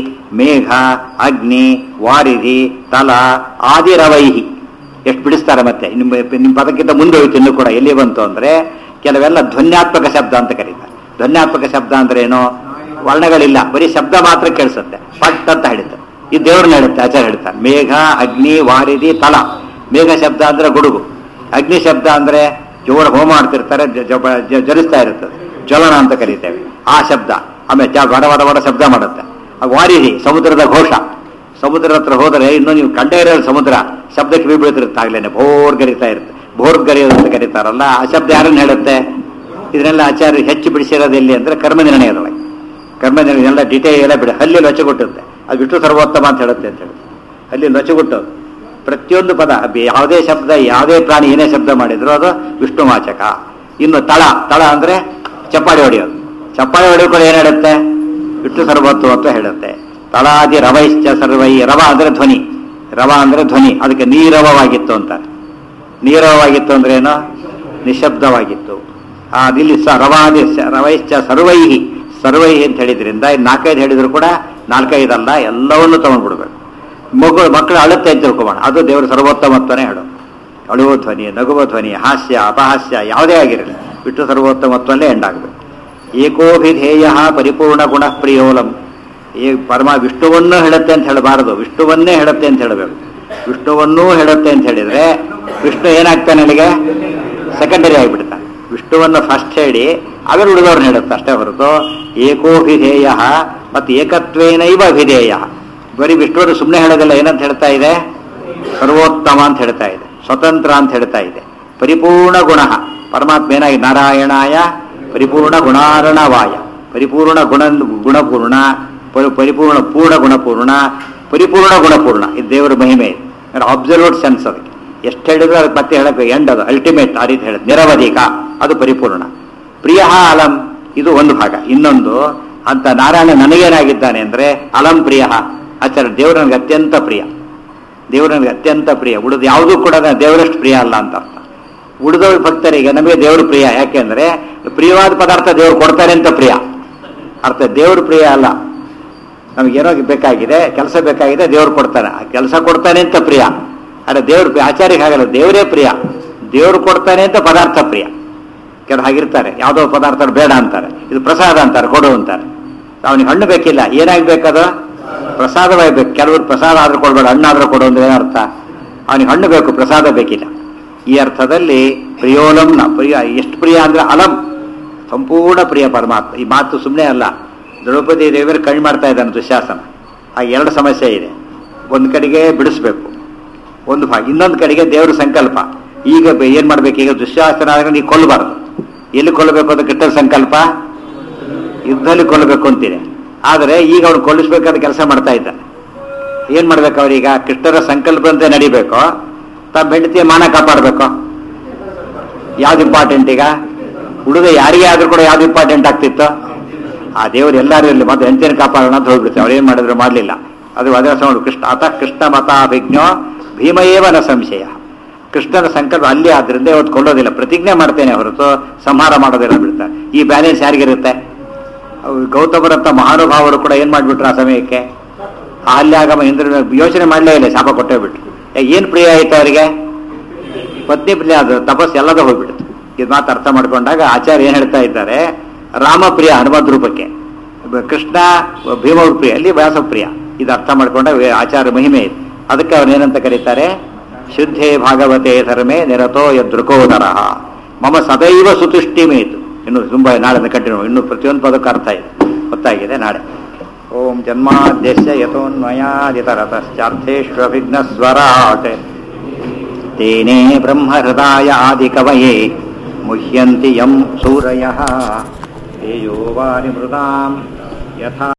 ಮೇಘ ಅಗ್ನಿ ವಾರಿಧಿ ತಲ ಆದಿರವೈಹಿ ಎಷ್ಟು ಬಿಡಿಸ್ತಾರೆ ಮತ್ತೆ ನಿಮ್ಮ ನಿಮ್ಮ ಪದಕ್ಕಿಂತ ಮುಂದೆ ಹೋಯ್ತು ಇನ್ನೂ ಕೂಡ ಎಲ್ಲಿ ಬಂತು ಅಂದ್ರೆ ಕೆಲವೆಲ್ಲ ಧ್ವನ್ಯಾತ್ಮಕ ಶಬ್ದ ಅಂತ ಕರೀತಾರೆ ಧ್ವನ್ಯಾತ್ಮಕ ಶಬ್ದ ಅಂದ್ರೆ ಏನು ವರ್ಣಗಳಿಲ್ಲ ಬರೀ ಶಬ್ದ ಮಾತ್ರ ಕೇಳಿಸುತ್ತೆ ಪಟ್ ಅಂತ ಹೇಳುತ್ತೆ ಈ ದೇವ್ರನ್ನ ಹೇಳುತ್ತೆ ಆಚಾರ ಹೇಳ್ತಾರೆ ಮೇಘ ಅಗ್ನಿ ವಾರಿಧಿ ತಲ ಮೇಘ ಶಬ್ದ ಅಂದ್ರೆ ಗುಡುಗು ಅಗ್ನಿ ಶಬ್ದ ಅಂದ್ರೆ ಜೋರ ಹೋಮ ಮಾಡ್ತಿರ್ತಾರೆ ಜ- ಜ- ಜ- ಜಲಿಸ್ತಾ ಇರುತ್ತದೆ ಜ್ವಲನ ಅಂತ ಕರೀತೇವೆ ಆ ಶಬ್ದ ಆಮೇಲೆ ಜ ವಡ ವಡ ವಡ ಶಬ್ದ ಮಾಡುತ್ತೆ ಆ ವಾರಿಧಿ ಸಮುದ್ರದ ಘೋಷ ಸಮುದ್ರದ ಹತ್ರ ಹೋದರೆ ಇನ್ನು ನೀವು ಕಂಡೇ ಇರೋ ಸಮುದ್ರ ಶಬ್ದಕ್ಕೆ ಬೀಳ್ತಿರುತ್ತೆ ಆಗ್ಲೇನೆ ಭೋರ್ ಗರಿತಾ ಇರುತ್ತೆ ಭೋರ್ ಗರಿಯೋದು ಅಂತ ಕರೀತಾರಲ್ಲ ಆ ಶಬ್ದ ಯಾರನ್ನ ಹೇಳುತ್ತೆ ಇದನ್ನೆಲ್ಲ ಆಚಾರ್ಯ ಹೆಚ್ಚು ಬಿಡಿಸಿರೋದು ಎಲ್ಲಿ ಅಂದ್ರೆ ಕರ್ಮ ನಿರ್ಣಯದೊಳಗೆ ಕರ್ಮ ನಿರ್ಣಯ ಎಲ್ಲ ಡಿಟೇಲ್ ಎಲ್ಲ ಬಿಡ ಅಲ್ಲಿ ಲೊಚಗೊಟ್ಟುತ್ತೆ ಅದು ವಿಷ್ಣು ಸರ್ವೋತ್ತಮ ಅಂತ ಹೇಳುತ್ತೆ ಅಂತ ಹೇಳಿ ಅಲ್ಲಿ ಲೊಚಗೊಟ್ಟೋದು ಪ್ರತಿಯೊಂದು ಪದ ಬೆ- ಯಾವುದೇ ಶಬ್ದ ಯಾವುದೇ ಪ್ರಾಣಿ ಏನೇ ಶಬ್ದ ಮಾಡಿದ್ರು ಅದು ವಿಷ್ಣು ವಾಚಕ ಇನ್ನು ತಳ ತಳ ಅಂದ್ರೆ ಚಪ್ಪಾಳಿ ಹೊಡೆಯೋದು ಚಪ್ಪಾಳಿ ಹೊಡೆಯೋ ಕೂಡ ಏನ್ ಹೇಳುತ್ತೆ ವಿಷ್ಣು ಸರ್ವೋತ್ತಮ ಅಂತ ಹೇಳುತ್ತೆ ತಳಾದಿ ರವೈಶ್ಚ ಸರ್ವೈ ರವ ಅಂದ್ರೆ ಧ್ವನಿ ರವ ಅಂದ್ರೆ ಧ್ವನಿ ಅದಕ್ಕೆ ನೀರವವಾಗಿತ್ತು ಅಂತ ನೀರವವಾಗಿತ್ತು ಅಂದ್ರೆ ಏನು ನಿಶಬ್ದವಾಗಿತ್ತು ಆ ಇಲ್ಲಿ ಸ ರವಾದಿ ಸ- ರವೈಶ್ಚ ಸರ್ವೈಹಿ ಸರ್ವೈಹಿ ಅಂತ ಹೇಳಿದ್ರಿಂದ ಇನ್ನು ನಾಲ್ಕೈದು ಹೇಳಿದ್ರು ಕೂಡ ನಾಲ್ಕೈದಲ್ಲ ಎಲ್ಲವನ್ನೂ ತಗೊಂಡ್ಬಿಡ್ಬೇಕು ಮಗು ಮಕ್ಕಳು ಅಳುತ್ತೆ ಅಂತ ತಿಳ್ಕೊಬೋಣ ಅದು ದೇವರ ಸರ್ವೋತ್ತಮತ್ವನೇ ಹೇಳು ಅಳುವ ಧ್ವನಿ ನಗುವ ಧ್ವನಿ ಹಾಸ್ಯ ಅಪಹಾಸ್ಯ ಯಾವುದೇ ಆಗಿರಲಿ ವಿಷ್ಣು ಸರ್ವೋತ್ತಮತ್ವಲ್ಲೇ ಎಂಡಾಗಬೇಕು ಏಕೋಭಿಧೇಯ ಪರಿಪೂರ್ಣ ಗುಣ ಪ್ರಿಯೋಲಂ ಈ ಪರಮ ವಿಷ್ಣುವನ್ನೂ ಹೇಳುತ್ತೆ ಅಂತ ಹೇಳಬಾರದು ವಿಷ್ಣುವನ್ನೇ ಹೇಳುತ್ತೆ ಅಂತ ಹೇಳಬೇಕು ವಿಷ್ಣುವನ್ನೂ ಹೇಳುತ್ತೆ ಅಂತ ಹೇಳಿದ್ರೆ ವಿಷ್ಣು ಏನಾಗ್ತಾನೆ ಅಲ್ಲಿಗೆ ಸೆಕೆಂಡರಿ ಆಗಿಬಿಡ್ತಾನೆ ವಿಷ್ಣುವನ್ನು ಫಸ್ಟ್ ಹೇಳಿ ಆಮೇಲೆ ಉಳಿದವ್ರನ್ನ ಹೇಳುತ್ತೆ ಅಷ್ಟೇ ಹೊರತು ಏಕೋಭಿಧೇಯ ಮತ್ತು ಏಕತ್ವೇನೈವ ಅಭಿಧೇಯ ಬರೀ ವಿಷ್ಣುವನ್ನು ಸುಮ್ಮನೆ ಹೇಳೋದಿಲ್ಲ ಏನಂತ ಹೇಳ್ತಾ ಇದೆ ಸರ್ವೋತ್ತಮ ಅಂತ ಹೇಳ್ತಾ ಇದೆ ಸ್ವತಂತ್ರ ಅಂತ ಹೇಳ್ತಾ ಇದೆ ಪರಿಪೂರ್ಣ ಗುಣ ಪರಮಾತ್ಮ ಏನಾಗಿ ನಾರಾಯಣಾಯ ಪರಿಪೂರ್ಣ ಗುಣಾರಣವಾಯ ಪರಿಪೂರ್ಣ ಗುಣ ಗುಣಪೂರ್ಣ ಪರಿ- ಪರಿಪೂರ್ಣ ಪೂರ್ಣ ಗುಣಪೂರ್ಣ ಪರಿಪೂರ್ಣ ಗುಣಪೂರ್ಣ ಇದು ದೇವರ ಮಹಿಮೆ ಅಬ್ಸರ್ವ್ಡ್ ಸೆನ್ಸ್ ಅದಕ್ಕೆ ಎಷ್ಟು ಹೇಳಿದ್ರು ಅದಕ್ಕೆ ಮತ್ತೆ ಹೇಳಕ್ಕೆ ಎಂಡ್ ಅದು ಅಲ್ಟಿಮೇಟ್ ಆ ರೀತಿ ಹೇಳುತ್ತೆ ನಿರವಧಿಕ ಅದು ಪರಿಪೂರ್ಣ ಪ್ರಿಯ ಅಲಂ ಇದು ಒಂದು ಭಾಗ ಇನ್ನೊಂದು ಅಂತ ನಾರಾಯಣ ನನಗೇನಾಗಿದ್ದಾನೆ ಅಂದ್ರೆ ಅಲಂ ಪ್ರಿಯ ಆಚಾರ್ಯ ದೇವರು ನನಗೆ ಅತ್ಯಂತ ಪ್ರಿಯ ದೇವರು ನನಗೆ ಅತ್ಯಂತ ಪ್ರಿಯ ಉಳಿದು ಯಾವುದೂ ಕೂಡ ನಾನು ದೇವರಷ್ಟು ಪ್ರಿಯ ಅಲ್ಲ ಅಂತ ಅರ್ಥ ಉಳಿದವ್ರ ಭಕ್ತರಿಗೆ ನಮಗೆ ದೇವರು ಪ್ರಿಯ ಯಾಕೆಂದ್ರೆ ಪ್ರಿಯವಾದ ಪದಾರ್ಥ ದೇವರು ಕೊಡ್ತಾರೆ ಅಂತ ಪ್ರಿಯ ಅರ್ಥ ದೇವರು ಪ್ರಿಯ ಅಲ್ಲ ನಮಗೇನೋ ಬೇಕಾಗಿದೆ ಕೆಲಸ ಬೇಕಾಗಿದೆ ದೇವ್ರು ಕೊಡ್ತಾನೆ ಆ ಕೆಲಸ ಕೊಡ್ತಾನೆ ಅಂತ ಪ್ರಿಯ ಅಲ್ಲ ದೇವ್ರ ಪ್ರಿಯ ಆಚಾರ್ಯ ಹಾಗಲ್ಲ ದೇವರೇ ಪ್ರಿಯ ದೇವ್ರು ಕೊಡ್ತಾನೆ ಅಂತ ಪದಾರ್ಥ ಪ್ರಿಯ ಕೆಲವು ಹಾಗಿರ್ತಾರೆ ಯಾವುದೋ ಪದಾರ್ಥ ಬೇಡ ಅಂತಾರೆ ಇದು ಪ್ರಸಾದ ಅಂತಾರೆ ಕೊಡು ಅಂತಾರೆ ಅವನಿಗೆ ಹಣ್ಣು ಬೇಕಿಲ್ಲ ಏನಾಗಬೇಕದು ಪ್ರಸಾದವಾಗಬೇಕು ಕೆಲವರು ಪ್ರಸಾದ ಆದ್ರೂ ಕೊಡ್ಬೇಡ ಹಣ್ಣಾದ್ರೂ ಕೊಡು ಅಂದ್ರೆ ಏನರ್ಥ ಅವನಿಗೆ ಹಣ್ಣು ಬೇಕು ಪ್ರಸಾದ ಬೇಕಿಲ್ಲ ಈ ಅರ್ಥದಲ್ಲಿ ಪ್ರಿಯೋಲಂನ ಪ್ರಿಯ ಎಷ್ಟು ಪ್ರಿಯ ಅಂದ್ರೆ ಅಲಂ ಸಂಪೂರ್ಣ ಪ್ರಿಯ ಪರಮಾತ್ಮ ಈ ಮಾತು ಸುಮ್ಮನೆ ಅಲ್ಲ ದ್ರೌಪದಿ ದೇವಿಯರು ಕಣ್ಣು ಮಾಡ್ತಾ ಇದ್ದಾನೆ ದುಶ್ಯಾಸನ ಆ ಎರಡು ಸಮಸ್ಯೆ ಇದೆ ಒಂದು ಕಡೆಗೆ ಬಿಡಿಸ್ಬೇಕು ಒಂದು ಭಾಗ ಇನ್ನೊಂದು ಕಡೆಗೆ ದೇವರ ಸಂಕಲ್ಪ ಈಗ ಬೆ- ಏನ್ ಮಾಡ್ಬೇಕು ಈಗ ದುಶ್ಯಾಸನ ಆದಾಗ ನೀವು ಕೊಲ್ಲಬಾರ್ದು ಎಲ್ಲಿ ಕೊಲ್ಲಬೇಕು ಅಂತ ಕೆಟ್ಟ ಸಂಕಲ್ಪ ಯುದ್ಧದಲ್ಲಿ ಕೊಲ್ಲಬೇಕು ಅಂತೀರಿ ಆದರೆ ಈಗ ಅವ್ನು ಕೊಲ್ಲಿಸ್ಬೇಕಾದ ಕೆಲಸ ಮಾಡ್ತಾ ಇದ್ದ ಏನ್ ಮಾಡ್ಬೇಕು ಅವ್ರೀಗ ಕೃಷ್ಣರ ಸಂಕಲ್ಪದಂತೆ ನಡಿಬೇಕು ತಮ್ಮ ಹೆಂಡತಿಯ ಮಾನ ಕಾಪಾಡಬೇಕು ಯಾವ್ದು ಇಂಪಾರ್ಟೆಂಟ್ ಈಗ ಹುಡುಗ ಯಾರಿಗೇ ಆದ್ರೂ ಕೂಡ ಯಾವ್ದು ಇಂಪಾರ್ಟೆಂಟ್ ಆಗ್ತಿತ್ತು ಆ ದೇವರು ಎಲ್ಲರೂ ಇರಲಿ ಮತ್ತೆ ಹೆಂಡತಿನ ಕಾಪಾಡೋಣ ಅಂತ ಹೋಗ್ಬಿಡ್ತಾರೆ ಅವ್ರು ಏನ್ ಮಾಡಿದ್ರು ಮಾಡಲಿಲ್ಲ ಅದು ಅದರ ಸೌಂಡ್ ಕೃಷ್ಣ ಅತ ಕೃಷ್ಣ ಮತಾಭಿಜ್ಞೋ ಭೀಮಯೇವನ ಸಂಶಯ ಕೃಷ್ಣನ ಸಂಕಲ್ಪ ಅಲ್ಲಿ ಆದ್ರಿಂದ ಇವತ್ತು ಕೊಲ್ಲೋದಿಲ್ಲ ಪ್ರತಿಜ್ಞೆ ಮಾಡ್ತೇನೆ ಹೊರತು ಸಂಹಾರ ಮಾಡೋದಿಲ್ಲ ಬಿಡ್ತಾರೆ ಈ ಬ್ಯಾಲೆನ್ಸ್ ಯಾರಿಗಿರುತ್ತೆ ಅವು ಗೌತಮರಂತ ಮಹಾನುಭಾವರು ಕೂಡ ಏನ್ ಮಾಡ್ಬಿಟ್ರು ಆ ಸಮಯಕ್ಕೆ ಅಲ್ಲಿ ಆಗಮ ಇಂದ್ರ ಯೋಚನೆ ಮಾಡಲೇ ಇಲ್ಲ ಶಾಪ ಕೊಟ್ಟೇ ಬಿಟ್ರು ಏನ್ ಪ್ರಿಯ ಆಯ್ತು ಅವರಿಗೆ ಪತ್ನಿ ಪ್ರಿಯ ಅದು ತಪಸ್ ಎಲ್ಲದ ಹೋಗ್ಬಿಡ್ತು ಇದು ಮಾತು ಅರ್ಥ ಮಾಡ್ಕೊಂಡಾಗ ಆಚಾರ್ಯ ಏನ್ ಹೇಳ್ತಾ ಇದ್ದಾರೆ ರಾಮಪ್ರಿಯ ಹನುಮದ್ ರೂಪಕ್ಕೆ ಬ- ಕೃಷ್ಣ ಭೀಮವ್ರ ಪ್ರಿಯ ಅಲ್ಲಿ ವ್ಯಾಸಪ್ರಿಯ ಇದು ಅರ್ಥ ಮಾಡ್ಕೊಂಡಾಗ ವೇ- ಆಚಾರ್ಯ ಮಹಿಮೆ ಇದೆ ಅದಕ್ಕೆ ಅವ್ರನ್ನೇನಂತ ಕರೀತಾರೆ ಶುದ್ಧೇ ಭಾಗವತೆ ಧರ್ಮೇ ನಿರತೋ ಯದೃಕೋದರ ಮಮ ಸದೈವ ಸುತುಷ್ಟಿಮೇತು ಇನ್ನು ತುಂಬಾ ನಾಳೆ ಕಂಟಿನ್ಯೂ ಇನ್ನು ಪ್ರತಿಯೊಂದು ಪದಕ್ಕೂ ಅರ್ಥ ಇದೆ ಗೊತ್ತಾಗಿದೆ ನಾಳೆ ಓಂ ಜನ್ಮಾದ್ಯಸ್ಯ ಯಥೋನ್ಮಯಾದಿತರತಶ್ಚಾರ್ಥೇಷ್ವಭಿಘ್ನಸ್ವರಾಟ್ तेने ब्रह्महृदाय आदिकवये मुह्यन्ति यं सूरयः तेजो वारिमृदां यथा